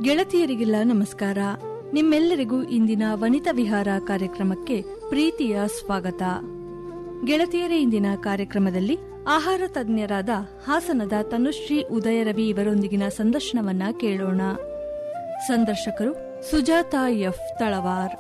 ಗೆಳತಿಯರಿಗೆಲ್ಲ ನಮಸ್ಕಾರ ನಿಮ್ಮೆಲ್ಲರಿಗೂ ಇಂದಿನ ವನಿತಾ ವಿಹಾರ ಕಾರ್ಯಕ್ರಮಕ್ಕೆ ಪ್ರೀತಿಯ ಸ್ವಾಗತ ಗೆಳತಿಯರೇ ಇಂದಿನ ಕಾರ್ಯಕ್ರಮದಲ್ಲಿ ಆಹಾರ ತಜ್ಞರಾದ ಹಾಸನದ ತನುಶ್ರೀ ಉದಯರವಿ ಇವರೊಂದಿಗಿನ ಸಂದರ್ಶನವನ್ನ ಕೇಳೋಣ ಸಂದರ್ಶಕರು ಸುಜಾತಾ ಎಫ್ ತಳವಾರ್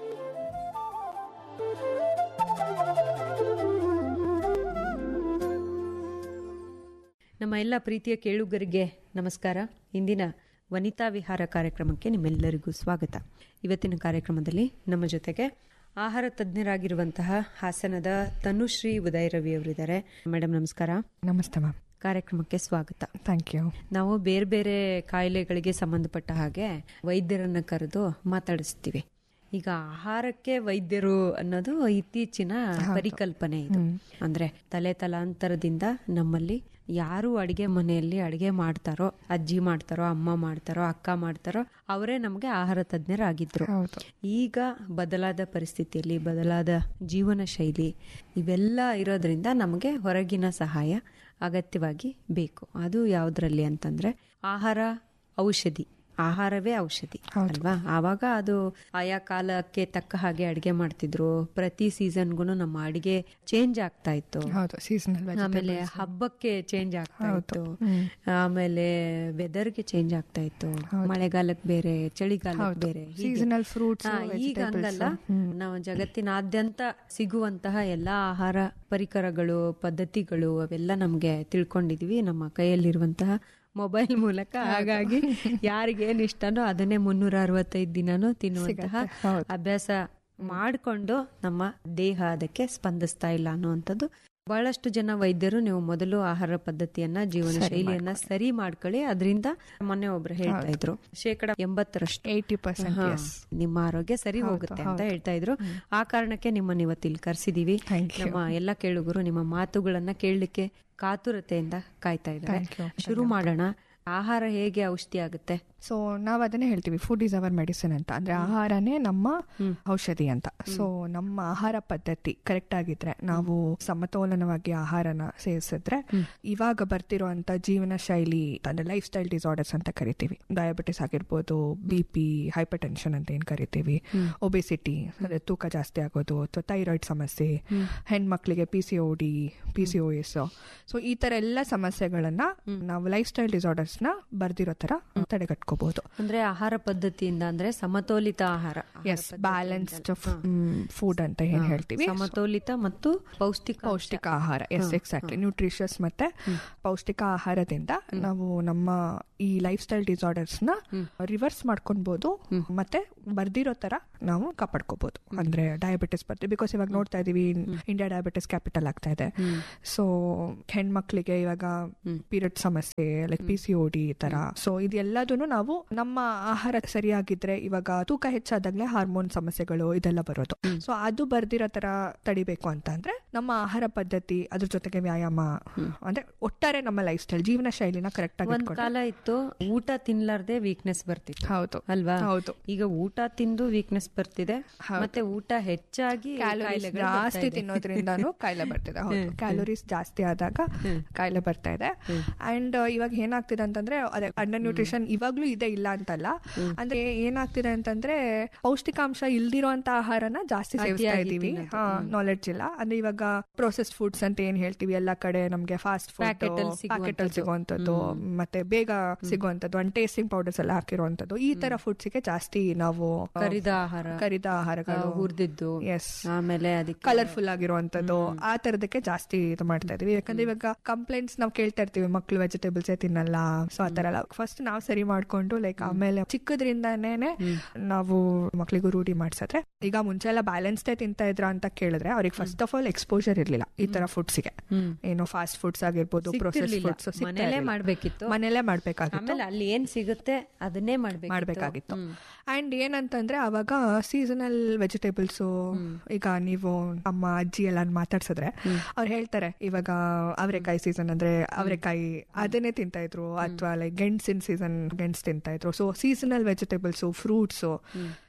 ನಮ್ಮ ಎಲ್ಲ ಪ್ರೀತಿಯ ಕೇಳುಗರಿಗೆ ನಮಸ್ಕಾರ ಇಂದಿನ ವನಿತಾ ವಿಹಾರ ಕಾರ್ಯಕ್ರಮಕ್ಕೆ ನಿಮ್ಮೆಲ್ಲರಿಗೂ ಸ್ವಾಗತ ಇವತ್ತಿನ ಕಾರ್ಯಕ್ರಮದಲ್ಲಿ ನಮ್ಮ ಜೊತೆಗೆ ಆಹಾರ ತಜ್ಞರಾಗಿರುವಂತಹ ಹಾಸನದ ತನುಶ್ರೀ ಉದಯ ರವಿ ಅವರಿದ್ದಾರೆ ಮೇಡಮ್ ನಮಸ್ಕಾರ ನಮಸ್ತೆ ಮ್ಯಾಮ್ ಕಾರ್ಯಕ್ರಮಕ್ಕೆ ಸ್ವಾಗತ ಥ್ಯಾಂಕ್ ಯು ನಾವು ಬೇರೆ ಬೇರೆ ಕಾಯಿಲೆಗಳಿಗೆ ಸಂಬಂಧಪಟ್ಟ ಹಾಗೆ ವೈದ್ಯರನ್ನ ಕರೆದು ಮಾತಾಡಿಸ್ತೀವಿ ಈಗ ಆಹಾರಕ್ಕೆ ವೈದ್ಯರು ಅನ್ನೋದು ಇತ್ತೀಚಿನ ಪರಿಕಲ್ಪನೆ ಇದು ಅಂದ್ರೆ ತಲೆ ತಲಾಂತರದಿಂದ ನಮ್ಮಲ್ಲಿ ಯಾರು ಅಡಿಗೆ ಮನೆಯಲ್ಲಿ ಅಡಿಗೆ ಮಾಡ್ತಾರೋ ಅಜ್ಜಿ ಮಾಡ್ತಾರೋ ಅಮ್ಮ ಮಾಡ್ತಾರೋ ಅಕ್ಕ ಮಾಡ್ತಾರೋ ಅವರೇ ನಮಗೆ ಆಹಾರ ತಜ್ಞರಾಗಿದ್ರು ಹೌದು ಈಗ ಬದಲಾದ ಪರಿಸ್ಥಿತಿಯಲ್ಲಿ ಬದಲಾದ ಜೀವನ ಶೈಲಿ ಇವೆಲ್ಲ ಇರೋದ್ರಿಂದ ನಮಗೆ ಹೊರಗಿನ ಸಹಾಯ ಅಗತ್ಯವಾಗಿ ಬೇಕು ಅದು ಯಾವುದ್ರಲ್ಲಿ ಅಂತಂದ್ರೆ ಆಹಾರ ಔಷಧಿ ಆಹಾರವೇ ಔಷಧಿ ಅಲ್ವಾ ಆವಾಗ ಅದು ಆಯಾ ಕಾಲಕ್ಕೆ ತಕ್ಕ ಹಾಗೆ ಅಡಿಗೆ ಮಾಡ್ತಿದ್ರು ಪ್ರತಿ ಸೀಸನ್ಗೂ ನಮ್ಮ ಅಡಿಗೆ ಚೇಂಜ್ ಆಗ್ತಾ ಇತ್ತು ಹೌದು ಸೀಸನಲ್ ಆಮೇಲೆ ಹಬ್ಬಕ್ಕೆ ಚೇಂಜ್ ಆಗ್ತಾ ಇತ್ತು ಆಮೇಲೆ ವೆದರ್ಗೆ ಚೇಂಜ್ ಆಗ್ತಾ ಇತ್ತು ಮಳೆಗಾಲಕ್ಕೆ ಬೇರೆ ಚಳಿಗಾಲಕ್ಕೆ ಬೇರೆ ಹೀಗೆ. ಸೀಸನಲ್ ಫ್ರೂಟ್ಸ್ ಹಾ, ಈಗ ಹಂಗಲ್ಲ ನಾವು ಜಗತ್ತಿನಾದ್ಯಂತ ಸಿಗುವಂತಹ ಎಲ್ಲಾ ಆಹಾರ ಪರಿಕರಗಳು ಪದ್ಧತಿಗಳು ಅವೆಲ್ಲ ನಮ್ಗೆ ತಿಳ್ಕೊಂಡಿದೀವಿ ನಮ್ಮ ಕೈಯಲ್ಲಿರುವಂತಹ ಮೊಬೈಲ್ ಮೂಲಕ ಹಾಗಾಗಿ ಯಾರಿಗೇನ್ ಇಷ್ಟನೋ ಅದನ್ನೇ ಮುನ್ನೂರ ಅರವತ್ತೈದು ದಿನನೂ ತಿನ್ನುವಂತಹ ಅಭ್ಯಾಸ ಮಾಡಿಕೊಂಡು ನಮ್ಮ ದೇಹ ಅದಕ್ಕೆ ಸ್ಪಂದಿಸ್ತಾ ಇಲ್ಲ ಅನ್ನುವಂಥದ್ದು ಬಹಳಷ್ಟು ಜನ ವೈದ್ಯರು ನೀವು ಮೊದಲು ಆಹಾರ ಪದ್ಧತಿಯನ್ನ ಜೀವನ ಶೈಲಿಯನ್ನ ಸರಿ ಮಾಡ್ಕೊಳ್ಳಿ ಅದರಿಂದ ಮೊನ್ನೆ ಒಬ್ರು ಹೇಳ್ತಾ ಇದ್ರು ಶೇಕಡ ಎಂಬತ್ತರಷ್ಟು ಏಯ್ಟಿ ಪರ್ಸೆಂಟ್ ಹಾ, ನಿಮ್ಮ ಆರೋಗ್ಯ ಸರಿ ಹೋಗುತ್ತೆ ಅಂತ ಹೇಳ್ತಾ ಇದ್ರು ಆ ಕಾರಣಕ್ಕೆ ನಿಮ್ಮನ್ನ ಇವತ್ತು ಇಲ್ಲಿ ಕರ್ಸಿದೀವಿ ನಮ್ಮ ಎಲ್ಲ ಕೇಳುಗರು ನಿಮ್ಮ ಮಾತುಗಳನ್ನ ಕೇಳಲಿಕ್ಕೆ ಕಾತುರತೆಯಿಂದ ಕಾಯ್ತಾ ಇದ್ದಾರೆ ಶುರು ಮಾಡೋಣ ಆಹಾರ ಹೇಗೆ ಔಷಧಿ ಆಗುತ್ತೆ ಸೊ ನಾವ್ ಅದನ್ನೇ ಹೇಳ್ತೀವಿ ಫುಡ್ ಇಸ್ ಅವರ್ ಮೆಡಿಸಿನ್ ಅಂತ ಅಂದ್ರೆ ಆಹಾರನೇ ನಮ್ಮ ಔಷಧಿ ಅಂತ ಸೊ ನಮ್ಮ ಆಹಾರ ಪದ್ಧತಿ ಕರೆಕ್ಟ್ ಆಗಿದ್ರೆ ನಾವು ಸಮತೋಲನವಾಗಿ ಆಹಾರನ ಸೇವಿಸಿದ್ರೆ ಇವಾಗ ಬರ್ತಿರುವಂತ ಜೀವನ ಶೈಲಿ ಅಂದ್ರೆ ಲೈಫ್ ಸ್ಟೈಲ್ ಡಿಸಾರ್ಡರ್ಸ್ ಅಂತ ಕರಿತೀವಿ ಡಯಾಬಿಟಿಸ್ ಆಗಿರ್ಬೋದು ಬಿ ಪಿ ಹೈಪರ್ ಟೆನ್ಷನ್ ಅಂತ ಏನ್ ಕರಿತೀವಿ ಒಬೆಸಿಟಿ ಅಂದ್ರೆ ತೂಕ ಜಾಸ್ತಿ ಆಗೋದು ಅಥವಾ ಥೈರಾಯ್ಡ್ ಸಮಸ್ಯೆ ಹೆಣ್ಮಕ್ಳಿಗೆ P C O D P C O S so ಈ ತರ ಎಲ್ಲ ಸಮಸ್ಯೆಗಳನ್ನ ನಾವು ಲೈಫ್ ಸ್ಟೈಲ್ ಡಿಸಾರ್ಡರ್ಸ್ ನ ಬರ್ದಿರೋ ತರ ತಡೆಗಟ್ಕೋಬಹುದು ಅಂದ್ರೆ ಆಹಾರ ಪದ್ಧತಿಯಿಂದ ಅಂದ್ರೆ ಸಮತೋಲಿತ ಆಹಾರ ಎಸ್ ಬ್ಯಾಲೆನ್ಸ್ಡ್ ಫುಡ್ ಅಂತ ಏನ್ ಹೇಳ್ತೀವಿ ಸಮತೋಲಿತ ಮತ್ತು ಪೌಷ್ಟಿಕ ಪೌಷ್ಟಿಕ ಆಹಾರ ಎಸ್ ಎಕ್ಸಾಕ್ಟ್ಲಿ ನ್ಯೂಟ್ರಿಷಿಯಸ್ ಮತ್ತೆ ಪೌಷ್ಟಿಕ ಆಹಾರದಿಂದ ನಾವು ನಮ್ಮ ಈ ಲೈಫ್ ಸ್ಟೈಲ್ ಡಿಸಾರ್ಡರ್ಸ್ ನ ರಿವರ್ಸ್ ಮಾಡ್ಕೊಬಹುದು ಮತ್ತೆ ಬರ್ದಿರೋ ತರ ನಾವು ಕಾಪಾಡ್ಕೋಬಹುದು ಅಂದ್ರೆ ಡಯಾಬಿಟಿಸ್ ಬರ್ತೀವಿ ಬಿಕಾಸ್ ಇವಾಗ ನೋಡ್ತಾ ಇದೀವಿ ಇಂಡಿಯಾ ಡಯಾಬಿಟಿಸ್ ಕ್ಯಾಪಿಟಲ್ ಆಗ್ತಾ ಇದೆ ಸೊ ಹೆಣ್ಮಕ್ಳಿಗೆ ಇವಾಗ ಪೀರಿಯಡ್ ಸಮಸ್ಯೆ like P C O D ಈ ತರ ಸೊ ಇದೆಲ್ಲದನ್ನು ನಾವು ನಮ್ಮ ಆಹಾರ ಸರಿಯಾಗಿದ್ರೆ ಇವಾಗ ತೂಕ ಹೆಚ್ಚಾದಾಗ್ಲೇ ಹಾರ್ಮೋನ್ ಸಮಸ್ಯೆಗಳು ಇದೆಲ್ಲ ಬರೋದು ಸೊ ಅದು ಬರ್ದಿರೋ ತರ ತಡಿಬೇಕು ಅಂತ ಅಂದ್ರೆ ನಮ್ಮ ಆಹಾರ ಪದ್ಧತಿ ಅದ್ರ ಜೊತೆಗೆ ವ್ಯಾಯಾಮ ಅಂದ್ರೆ ಒಟ್ಟಾರೆ ನಮ್ಮ ಲೈಫ್ ಸ್ಟೈಲ್ ಜೀವನ ಶೈಲಿನ ಕರೆಕ್ಟ್ ಆಗಿ ಒಂದ್ ಇಟ್ಕೊಂಡು- ಕಾಲ ಇತ್ತು ಊಟ ತಿನ್ಲಾರ್ದೆ ವೀಕ್ನೆಸ್ ಬರ್ತಿತ್ತು ಹೌದು ಅಲ್ವಾ ಹೌದು ಈಗ ಊಟ ತಿಂದು ವೀಕ್ನೆಸ್ ಬರ್ತಿದೆ ಮತ್ತೆ ಊಟ ಹೆಚ್ಚಾಗಿ ಕ್ಯಾಲೋರೀಸ್ ಕಾಯಿಲೆಗಳು ಬರ್ತಾ ಜಾಸ್ತಿ ಇದೆ. ತಿನ್ನೋದ್ರಿಂದಾನು ಕಾಯಿಲೆ ಬರ್ತಿದೆ ಹೌದು ಕ್ಯಾಲೋರೀಸ್ ಜಾಸ್ತಿ ಆದಾಗ ಕಾಯಿಲೆ ಬರ್ತಾ ಇದೆ ಅಂಡ್ ಇವಾಗ ಏನಾಗ್ತಿದೆ ಅಂತಂದ್ರೆ ಅದೇ ಅಂಡರ್ ನ್ಯೂಟ್ರಿಷನ್ ಇವಾಗ್ಲೂ ಇದೆ ಇಲ್ಲ ಅಂತಲ್ಲ ಅಂದ್ರೆ ಏನಾಗ್ತಿದೆ ಅಂತಂದ್ರೆ ಪೌಷ್ಟಿಕಾಂಶ ಇಲ್ದಿರೋಂತ ಆಹಾರನ ಜಾಸ್ತಿ ಸೇವಿಸ್ತಾ ಇದೀವಿ ನಾಲೆಡ್ಜ್ ಇಲ್ಲ ಅಂದ್ರೆ ಇವಾಗ ಪ್ರೊಸೆಸ್ಡ್ ಫುಡ್ಸ್ ಅಂತ ಏನ್ ಹೇಳ್ತೀವಿ ಎಲ್ಲಾ ಕಡೆ ನಮ್ಗೆ ಫಾಸ್ಟ್ ಫುಡ್ Packet ಅಲ್ಲಿ ಪ್ಯಾಕೆಟ್ ಅಲ್ಲಿ ಸಿಗುವಂತದ್ದು ಮತ್ತೆ ಬೇಗ ಸಿಗುವಂತದ್ದು ಅಂಡ್ ಟೇಸ್ಟಿಂಗ್ ಪೌಡರ್ಸ್ ಎಲ್ಲ ಹಾಕಿರುವಂತದ್ದು ಈ ತರ ಫುಡ್ಸ್ ಗೆ ಜಾಸ್ತಿ ನಾವು ಆ, ಕರಿದ ಆಹಾರ ಕರಿದ ಆಹಾರಗಳು ಹುರಿದಿದ್ದು ಎಸ್ ಆಮೇಲೆ ಅದಕ್ಕೆ ಕಲರ್ಫುಲ್ ಆಗಿರುವಂತದ್ದು ಆ ತರದಕ್ಕೆ ಜಾಸ್ತಿ ಇದು ಮಾಡ್ತಾ ಇದೀವಿ ಯಾಕಂದ್ರೆ ಇವಾಗ ಕಂಪ್ಲೇಂಟ್ಸ್ ನಾವು ಕೇಳ್ತಾ ಇರ್ತೀವಿ ಮಕ್ಳು ವೆಜಿಟೇಬಲ್ಸ್ ತಿನ್ನಲ್ಲ ಸೊ ಆ ತರ ಎಲ್ಲ ಫಸ್ಟ್ ನಾವು ಸರಿ ಮಾಡ್ಕೊಂಡು ಲೈಕ್ ಆಮೇಲೆ ಚಿಕ್ಕದ್ರಿಂದಾನೇ ನಾವು ಮಕ್ಳಿಗೂ ರೂಢಿ ಮಾಡ್ಸಿದ್ರೆ ಈಗ ಮುಂಚೆ ಎಲ್ಲ ಬ್ಯಾಲೆನ್ಸ್ಡೇ ತಿಂತಾ ಇದ್ರ ಅಂತ ಕೇಳಿದ್ರೆ ಅವ್ರಿಗೆ ಫಸ್ಟ್ ಆಫ್ ಆಲ್ ಎಕ್ಸ್ಪೋಜರ್ ಇರ್ಲಿಲ್ಲ ಈ ತರ ಫುಡ್ಸ್ಗೆ ಏನು ಫಾಸ್ಟ್ ಫುಡ್ಸ್ ಆಗಿರ್ಬೋದು ಪ್ರೊಸೆಸ್ ಸಿಗ್ತಿರ್ಲಿಲ್ಲ. ಫುಡ್ಸ್ ಮನೇಲೇ ಮಾಡ್ಬೇಕಿತ್ತು ಮನೇಲೆ ಮಾಡ್ಬೇಕಾಗಿತ್ತು ಆಮೇಲೆ ಅಲ್ಲಿ ಏನ್ ಸಿಗುತ್ತೆ ಅದನ್ನೇ ಮಾಡ್ಬೇಕು ಮಾಡ್ಬೇಕಾಗಿತ್ತು ಅಂಡ್ ಏನಂತಂದ್ರೆ ಅವಾಗ ಸೀಸನಲ್ ವೆಜಿಟೇಬಲ್ಸ್ ಈಗ ನೀವು ಅಮ್ಮ ಅಜ್ಜಿ ಎಲ್ಲ ಮಾತಾಡ್ಸಿದ್ರೆ ಅವ್ರು ಹೇಳ್ತಾರೆ ಇವಾಗ ಅವರೆಕಾಯಿ ಸೀಸನ್ ಅಂದ್ರೆ ಅವರೆಕಾಯಿ ಅದನ್ನೇ ತಿಂತಾ ಇದ್ರು ಅಥವಾ ಲೈಕ್ ಗೆಣಸಿನ ಸೀಸನ್ ಗೆಣಸ್ ತಿಂತಾ ಇದ್ರು ಸೊ ಸೀಸನಲ್ ವೆಜಿಟೇಬಲ್ಸ್ ಫ್ರೂಟ್ಸ್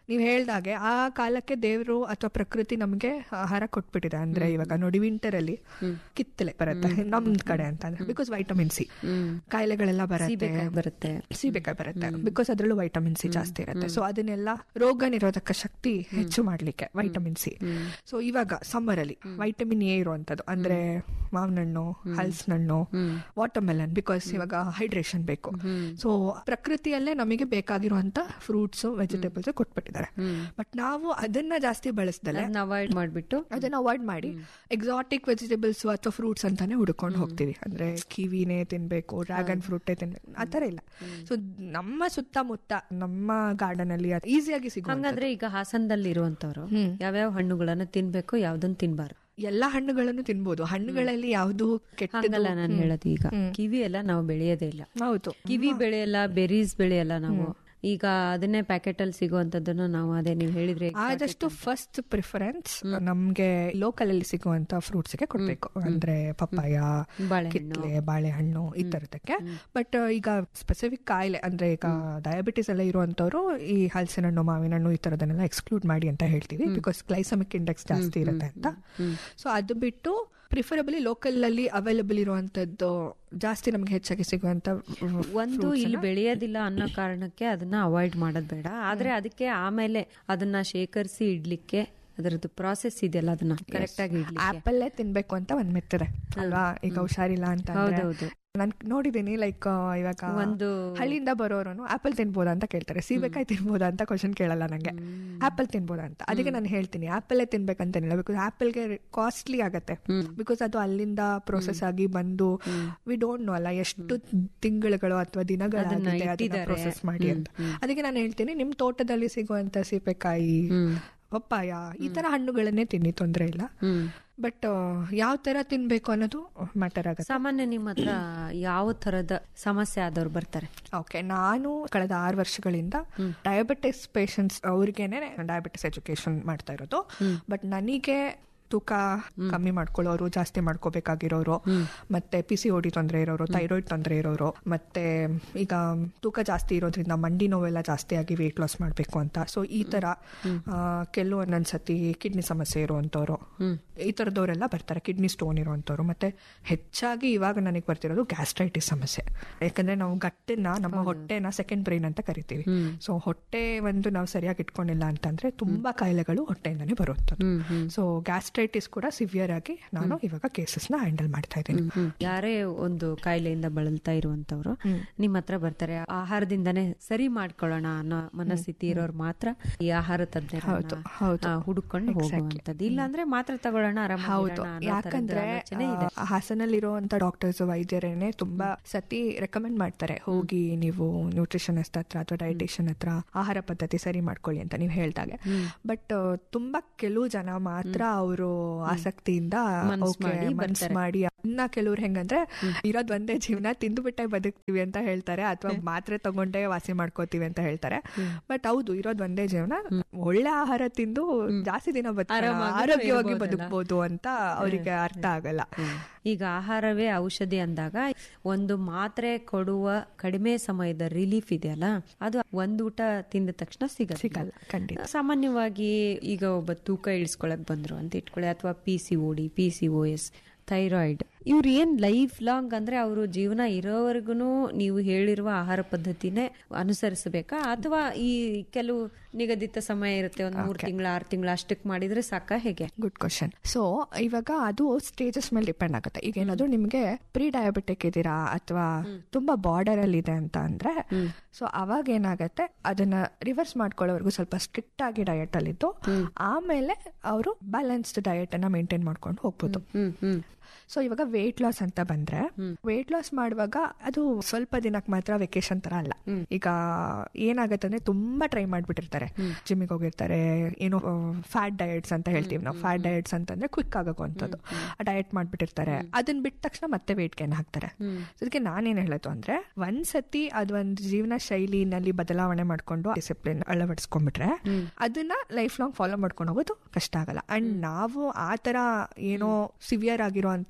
ನೀವ್ ಹೇಳ್ದಾಗೆ ಆ ಕಾಲಕ್ಕೆ ದೇವರು ಅಥವಾ ಪ್ರಕೃತಿ ನಮ್ಗೆ ಆಹಾರ ಕೊಟ್ಬಿಟ್ಟಿದೆ ಅಂದ್ರೆ ಇವಾಗ ನೋಡಿ ವಿಂಟರ್ ಅಲ್ಲಿ ಕಿತ್ತಲೆ ಬರುತ್ತೆ ನಮ್ ಕಡೆ ಅಂತ ಅಂದ್ರೆ ಬಿಕಾಸ್ ವೈಟಮಿನ್ ಸಿ ಕಾಯಿಲೆಗಳೆಲ್ಲ ಬರುತ್ತೆ ಸೀಬೆಕಾಯಿ ಬರುತ್ತೆ ಸೀಬೆಕಾಯಿ ಬರುತ್ತೆ ಬಿಕಾಸ್ ಅದ್ರಲ್ಲೂ ವೈಟಮಿನ್ ಸಿ ಜಾಸ್ತಿ ಇರುತ್ತೆ ಸೊ ಅದನ್ನೆಲ್ಲ ರೋಗ ನಿರೋಧಕ ಶಕ್ತಿ ಹೆಚ್ಚು ಮಾಡ್ಲಿಕ್ಕೆ ವೈಟಮಿನ್ ಸಿ ಸೊ ಇವಾಗ ಸಮ್ಮರ್ ಅಲ್ಲಿ ವೈಟಮಿನ್ ಎ ಇರುವಂತದ್ದು ಅಂದ್ರೆ ಮಾವಿನ ಹಣ್ಣು ಹಲ್ಸಿನ ಹಣ್ಣು ವಾಟರ್ ಮೆಲನ್ ಬಿಕಾಸ್ ಇವಾಗ ಹೈಡ್ರೇಷನ್ ಬೇಕು ಸೊ ಪ್ರಕೃತಿಯಲ್ಲೇ ನಮಗೆ ಬೇಕಾಗಿರುವಂತ ಫ್ರೂಟ್ಸ್ ವೆಜಿಟೇಬಲ್ಸ್ ಕೊಟ್ಬಿಟ್ಟಿದ್ದಾರೆ ಬಟ್ ನಾವು ಅದನ್ನ ಜಾಸ್ತಿ ಬಳಸ್ದಲೆ ಅದನ್ನ ಅವಾಯ್ಡ್ ಮಾಡ್ಬಿಟ್ಟು ಅದನ್ನ ಅವಾಯ್ಡ್ ಮಾಡಿ ಎಕ್ಸಾಟಿಕ್ ವೆಜಿಟೇಬಲ್ಸ್ ಅಥವಾ ಫ್ರೂಟ್ಸ್ ಅಂತಾನೆ ಹುಡ್ಕೊಂಡು ಹೋಗ್ತೀವಿ ಅಂದ್ರೆ ಕಿವಿನೇ ತಿನ್ಬೇಕು ಡ್ರ್ಯಾಗನ್ ಫ್ರೂಟೇ ತಿನ್ಬೇಕು ಆತರ ಇಲ್ಲ ಸೊ ನಮ್ಮ ಸುತ್ತಮುತ್ತ ನಮ್ಮ ಗಾರ್ಡನ್ ಅಲ್ಲಿ ಈಸಿಯಾಗಿ ಸಿಗುವ ಹಂಗಂದ್ರೆ ಈಗ ಹಾಸನದಲ್ಲಿ ಇರುವಂತವ್ರು ಯಾವ್ಯಾವ ಹಣ್ಣುಗಳನ್ನ ತಿನ್ಬೇಕು ಯಾವ್ದನ್ ತಿನ್ಬಾರ್ದು ಎಲ್ಲಾ ಹಣ್ಣುಗಳನ್ನು ತಿನ್ಬೋದು ಹಣ್ಣುಗಳಲ್ಲಿ ಯಾವುದು ಕೆಟ್ಟದ್ದು ಹಂಗಲ್ಲ ನಾನು ಹೇಳೋದು ಈಗ ಕಿವಿ ಎಲ್ಲ ನಾವು ಬೆಳೆಯೋದೇ ಇಲ್ಲ ಹೌದು ಕಿವಿ ಬೆಳೆಯಲ್ಲ ಬೆರೀಸ್ ಬೆಳೆಯಲ್ಲ ನಾವು ಈಗ ಅದನ್ನೇ ಪ್ಯಾಕೆಟ್ ಅಲ್ಲಿ ಸಿಗುವಂತದ್ದನ್ನು ನಾವು ಅದೇ ನೀವು ಹೇಳಿದ್ರೆ ಆದಷ್ಟು ಫಸ್ಟ್ ಪ್ರಿಫರೆನ್ಸ್ ನಮ್ಗೆ ಲೋಕಲ್ ಅಲ್ಲಿ ಸಿಗುವಂತ ಫ್ರೂಟ್ಸ್ ಗೆ ಕೊಡ್ಬೇಕು ಅಂದ್ರೆ ಪಪ್ಪಾಯ ಬಾಳೆಹಣ್ಣು. ಕಿತ್ಲೆ ಬಾಳೆಹಣ್ಣು ಈ ತರದಕ್ಕೆ ಬಟ್ ಈಗ ಸ್ಪೆಸಿಫಿಕ್ ಕಾಯಿಲೆ ಅಂದ್ರೆ ಈಗ ಡಯಾಬಿಟಿಸ್ ಎಲ್ಲ ಇರುವಂತವ್ರು ಈ ಹಲಸಿನ ಹಣ್ಣು ಮಾವಿನ ಹಣ್ಣು ಈ ತರದನ್ನೆಲ್ಲ ಎಕ್ಸ್ಕ್ಲೂಡ್ ಮಾಡಿ ಅಂತ ಹೇಳ್ತೀವಿ ಬಿಕಾಸ್ ಗ್ಲೈಸಮಿಕ್ ಇಂಡೆಕ್ಸ್ ಜಾಸ್ತಿ ಇರುತ್ತೆ ಅಂತ ಸೊ ಅದು ಬಿಟ್ಟು ಪ್ರಿಫರಬಲಿ ಲೋಕಲ್ ಅಲ್ಲಿ ಅವೈಲಬಲ್ ಇರುವಂತದ್ದು ಜಾಸ್ತಿ ನಮ್ಗೆ ಹೆಚ್ಚಾಗಿ ಸಿಗುವಂತ ಒಂದು ಇಲ್ಲಿ ಬೆಳೆಯೋದಿಲ್ಲ ಅನ್ನೋ ಕಾರಣಕ್ಕೆ ಅದನ್ನ ಅವಾಯ್ಡ್ ಮಾಡೋದ್ ಬೇಡ ಆದ್ರೆ ಅದಕ್ಕೆ ಆಮೇಲೆ ಅದನ್ನ ಶೇಖರಿಸಿ ಇಡ್ಲಿಕ್ಕೆ ಅದರದ್ದು ಪ್ರಾಸೆಸ್ ಇದೆಯಲ್ಲ ಅದನ್ನ ಕರೆಕ್ಟ್ ಆಗಿ ಇಡ್ಲಿಕ್ಕೆ ಆಪಲ್ಲೇ ತಿನ್ಬೇಕು ಅಂತ ಒಂದ್ ಮೆತ್ತದೆ ಅಲ್ವಾ ಈಗ ಹುಷಾರಿಲ್ಲ ಅಂತ ಹೌದೌದು. ನಾನು ನೋಡಿದೀನಿ ಲೈಕ್ ಇವಾಗ ಒಂದು ಹಳ್ಳಿಯಿಂದ ಬರೋರು ಆಪಲ್ ತಿನ್ಬೋದಾ ಅಂತ ಕೇಳ್ತಾರೆ ಸೀಬೆಕಾಯಿ ತಿನ್ಬೋದಾ ಅಂತ ಕ್ವಶನ್ ಕೇಳಲ್ಲ ನಂಗೆ ಆಪಲ್ ತಿನ್ಬೋದಾ ಅಂತ ಅದಕ್ಕೆ ನಾನು ಹೇಳ್ತೀನಿ ಆಪಲ್ಲೇ ತಿನ್ಬೇಕಂತೇನಿಲ್ಲ ಬಿಕಾಸ್ ಆಪಲ್ಗೆ ಕಾಸ್ಟ್ಲಿ ಆಗತ್ತೆ ಬಿಕಾಸ್ ಅದು ಅಲ್ಲಿಂದ ಪ್ರೋಸೆಸ್ ಆಗಿ ಬಂದು ವಿ ಡೋಂಟ್ ನೋ ಅಲ್ಲ ಎಷ್ಟು ತಿಂಗಳುಗಳು ಅಥವಾ ದಿನಗಳಾಗಿದೆ ಅದನ್ನ ಪ್ರೋಸೆಸ್ ಮಾಡಿ ಅಂತ ಅದಕ್ಕೆ ನಾನು ಹೇಳ್ತೀನಿ ನಿಮ್ ತೋಟದಲ್ಲಿ ಸಿಗುವಂತ ಸೀಬೆಕಾಯಿ ಪಪ್ಪಾಯ ಈ ತರ ಹಣ್ಣುಗಳನ್ನೇ ತಿನ್ನಿ ತೊಂದರೆ ಇಲ್ಲ ಬಟ್ ಯಾವ ತರ ತಿನ್ಬೇಕು ಅನ್ನೋದು ಮ್ಯಾಟರ್ ಆಗುತ್ತೆ ಸಾಮಾನ್ಯ ನಿಮ್ಮ ಹತ್ರ ಯಾವ ತರದ ಸಮಸ್ಯೆ ಆದವ್ರು ಬರ್ತಾರೆ ಓಕೆ ನಾನು ಕಳೆದ ಆರು ವರ್ಷಗಳಿಂದ ಡಯಾಬಿಟಿಸ್ ಪೇಷಂಟ್ಸ್ ಅವ್ರಿಗೇನೆ ಡಯಾಬಿಟಿಸ್ ಎಜುಕೇಶನ್ ಮಾಡ್ತಾ ಇರೋದು ಬಟ್ ನನಗೆ ತೂಕ ಕಮ್ಮಿ ಮಾಡ್ಕೊಳ್ಳೋರು ಜಾಸ್ತಿ ಮಾಡ್ಕೋಬೇಕಾಗಿರೋರು ಮತ್ತೆ ಪಿ ಸಿ ಓಡಿ ತೊಂದರೆ ಇರೋರು ಥೈರಾಯ್ಡ್ ತೊಂದರೆ ಇರೋರು ಮತ್ತೆ ಈಗ ತೂಕ ಜಾಸ್ತಿ ಇರೋದ್ರಿಂದ ಮಂಡಿ ನೋವೆಲ್ಲ ಜಾಸ್ತಿ ಆಗಿ ವೆಯ್ಟ್ ಲಾಸ್ ಮಾಡಬೇಕು ಅಂತ ಸೊ ಈ ತರ ಆ, ಕೆಲವು ಒಂದೊಂದ್ಸತಿ ಕಿಡ್ನಿ ಸಮಸ್ಯೆ ಇರುವಂತವ್ರು ಈ ತರದವರೆಲ್ಲ ಬರ್ತಾರೆ ಕಿಡ್ನಿ ಸ್ಟೋನ್ ಇರುವಂತವ್ರು ಮತ್ತೆ ಹೆಚ್ಚಾಗಿ ಇವಾಗ ನನಗೆ ಬರ್ತಿರೋದು ಗ್ಯಾಸ್ಟ್ರೈಟಿಸ್ ಸಮಸ್ಯೆ ಯಾಕಂದ್ರೆ ನಾವು ಗಟ್ಟೆನ ನಮ್ಮ ಹೊಟ್ಟೆನ ಸೆಕೆಂಡ್ ಬ್ರೈನ್ ಅಂತ ಕರಿತೀವಿ ಸೊ ಹೊಟ್ಟೆ ಒಂದು ನಾವು ಸರಿಯಾಗಿ ಇಟ್ಕೊಂಡಿಲ್ಲ ಅಂತಂದ್ರೆ ತುಂಬಾ ಕಾಯಿಲೆಗಳು ಹೊಟ್ಟೆಯಿಂದಾನೇ ಬರುವಂಥದ್ದು ಸೊ ಗ್ಯಾಸ್ಟ್ರೈಟಿಸ್ ಕೂಡ ಸಿವಿಯರ್ ಆಗಿ ನಾನು ಇವಾಗ ಕೇಸಸ್ ನ ಹ್ಯಾಂಡಲ್ ಮಾಡ್ತಾ ಇದ್ದೀನಿ ಯಾರೇ ಒಂದು ಕಾಯಿಲೆಯಿಂದ ಬಳಲ್ತಾ ಇರುವಂತವ್ರು ನಿಮ್ಮ ಹತ್ರ ಬರ್ತಾರೆ ಆಹಾರದಿಂದಾನೇ ಸರಿ ಮಾಡ್ಕೊಳ್ಳೋಣ ಅನ್ನೋ ಮನಸ್ಥಿತಿ ಇರೋರು ಮಾತ್ರ ಈ ಆಹಾರ ಹೌದು, ತಜ್ಞರನ್ನ ಹೌದು. ಆ, ಹುಡುಕೊಂಡು ಹೋಗುವಂತದ್ದು ಇಲ್ಲ ಅಂದ್ರೆ ಮಾತ್ರ ತಗೊಳ್ಳೋಣ ಹೌದು ಆರಾಮಾಗಿರೋಣ ಅನ್ನೋ ಥರದ್ದು ಯಾಕಂದ್ರೆ ಆಲೋಚನೆ ಇದೆ ಆ, ಹಾಸನಲ್ಲಿರುವಂತ ಡಾಕ್ಟರ್ಸ್ ವೈದ್ಯರೇನೆ ತುಂಬಾ ಸತಿ ರೆಕಮೆಂಡ್ ಮಾಡ್ತಾರೆ ಹೋಗಿ ನೀವು ನ್ಯೂಟ್ರಿಷನಿಸ್ಟ್ ಹತ್ರ ಅಥವಾ ಡೈಟಿಷಿಯನ್ ಹತ್ರ ಆಹಾರ ಪದ್ಧತಿ ಸರಿ ಮಾಡ್ಕೊಳ್ಳಿ ಅಂತ ನೀವು ಹೇಳ್ದಾಗೆ ಬಟ್ ತುಂಬಾ ಕೆಲವು ಜನ ಮಾತ್ರ ಅವರು ಆಸಕ್ತಿಯಿಂದ ಮನ್ಸ್ okay, ಮಾಡಿ ಮನ್ಸ್ ಮಾಡಿ ಇನ್ನ ಕೆಲವ್ರು ಹೆಂಗಂದ್ರೆ ಇರೋದ್ ಒಂದೇ ಜೀವನ ತಿಂದು ಬಿಟ್ಟೆ ಬದುಕ್ತಿವಿ ಅಂತ ಹೇಳ್ತಾರೆ ಅಥವಾ ಮಾತ್ರೆ ತಗೊಂಡೇ ವಾಸಿ ಮಾಡ್ಕೋತೀವಿ ಅಂತ ಹೇಳ್ತಾರೆ ಬಟ್ ಹೌದು ಇರೋದ್ ಒಂದೇ ಜೀವನ ಒಳ್ಳೆ ಆಹಾರ ತಿಂದು ಜಾಸ್ತಿ ದಿನ ಬದುಕೋಣ, ಆರಾಮಾಗೂ ಆರೋಗ್ಯವಾಗಿ ಇರ್ಬೋದಲ್ಲ. ಬದುಕಬಹುದು ಅಂತ ಅವರಿಗೆ ಅರ್ಥ ಆಗಲ್ಲ ಈಗ ಆಹಾರವೇ ಔಷಧಿ ಅಂದಾಗ ಒಂದು ಮಾತ್ರೆ ಕೊಡುವ ಕಡಿಮೆ ಸಮಯದ ರಿಲೀಫ್ ಇದೆಯಲ್ಲ ಅದು ಒಂದ್ ಊಟ ತಿಂದ ತಕ್ಷಣ ಸಿಗಲ್ಲ ಸಿಗಲ್ಲ ಖಂಡಿತ ಸಾಮಾನ್ಯವಾಗಿ ಈಗ ಒಬ್ಬ ತೂಕ ಇಳಿಸ್ಕೊಳಕ್ ಬಂದ್ರು ಅಂತ ಇಟ್ಕೊಳ್ಳಿ ಅಥವಾ P C O D P C O S thyroid ಇವ್ರು ಏನ್ ಲೈಫ್ ಲಾಂಗ್ ಅಂದ್ರೆ ಅವರು ಜೀವನ ಇರೋವರೆಗೂ ನೀವು ಹೇಳಿರುವ ಆಹಾರ ಪದ್ಧತಿನೇ ಅನುಸರಿಸಬೇಕಾ ಅಥವಾ ಈ ಕೆಲವು ನಿಗದಿತ ಸಮಯ ಇರುತ್ತೆ ಒಂದ್ ಮೂರ್ ತಿಂಗಳ ಆರ್ ತಿಂಗಳ ಅಷ್ಟಕ್ಕೆ ಮಾಡಿದ್ರೆ ಸಾಕ ಹೇಗೆ ಗುಡ್ ಕ್ವಶನ್ ಸೊ ಇವಾಗ ಅದು ಸ್ಟೇಜಸ್ ಮೇಲೆ ಡಿಪೆಂಡ್ ಆಗುತ್ತೆ ಈಗ ಏನಾದ್ರು ನಿಮ್ಗೆ ಪ್ರೀ ಡಯಾಬಿಟಿಕ್ ಇದ್ದೀರಾ ಅಥವಾ ತುಂಬಾ ಬಾರ್ಡರ್ ಅಲ್ಲಿ ಇದೆ ಅಂತ ಅಂದ್ರೆ ಸೊ ಅವಾಗ ಏನಾಗತ್ತೆ ಅದನ್ನ ರಿವರ್ಸ್ ಮಾಡ್ಕೊಳ್ಳೋವರೆಗೂ ಸ್ವಲ್ಪ ಸ್ಟ್ರಿಕ್ಟ್ ಆಗಿ ಡಯಟ್ ಅಲ್ಲಿದ್ದು ಆಮೇಲೆ ಅವರು ಬ್ಯಾಲೆನ್ಸ್ಡ್ ಡಯಟ್ ಅನ್ನ ಮೇಂಟೈನ್ ಮಾಡ್ಕೊಂಡು ಹೋಗ್ಬೋದು ಹ್ಮ್ ಹ್ಮ್ ಸೊ ಇವಾಗ ವೇಟ್ ಲಾಸ್ ಅಂತ ಬಂದ್ರೆ ವೇಟ್ ಲಾಸ್ ಮಾಡುವಾಗ ಅದು ಸ್ವಲ್ಪ ದಿನಕ್ಕೆ ಮಾತ್ರ ವೆಕೇಶನ್ ತರ ಅಲ್ಲ ಈಗ ಏನಾಗತ್ತೆ ಅಂದ್ರೆ ತುಂಬಾ ಟ್ರೈ ಮಾಡ್ಬಿಟ್ಟಿರ್ತಾರೆ ಜಿಮ್ಮಿಗೆ ಹೋಗಿರ್ತಾರೆ ಏನೋ ಫ್ಯಾಟ್ ಡಯಟ್ಸ್ ಅಂತ ಹೇಳ್ತೀವಿ ನಾವು ಫ್ಯಾಟ್ ಡಯಟ್ಸ್ ಅಂತಂದ್ರೆ ಕ್ವಿಕ್ ಆಗೋಂಥದ್ದು ಡಯಟ್ ಮಾಡ್ಬಿಟ್ಟಿರ್ತಾರೆ ಅದನ್ನ ಬಿಟ್ಟ ತಕ್ಷಣ ಮತ್ತೆ ವೇಟ್ ಗೇನ್ ಹಾಕ್ತಾರೆ ಅದಕ್ಕೆ ನಾನೇನ್ ಹೇಳೋದು ಅಂದ್ರೆ ಒಂದ್ಸತಿ ಅದೊಂದು ಜೀವನ ಶೈಲಿನಲ್ಲಿ ಬದಲಾವಣೆ ಮಾಡ್ಕೊಂಡು ಡಿಸಿಪ್ಲಿನ್ ಅಳವಡಿಸ್ಕೊಂಡ್ಬಿಟ್ರೆ ಅದನ್ನ ಲೈಫ್ ಲಾಂಗ್ ಫಾಲೋ ಮಾಡ್ಕೊಂಡು ಹೋಗೋದು ಕಷ್ಟ ಆಗಲ್ಲ ಅಂಡ್ ನಾವು ಆ ತರ ಏನೋ ಸಿವಿಯರ್ ಆಗಿರೋ ಅಂತ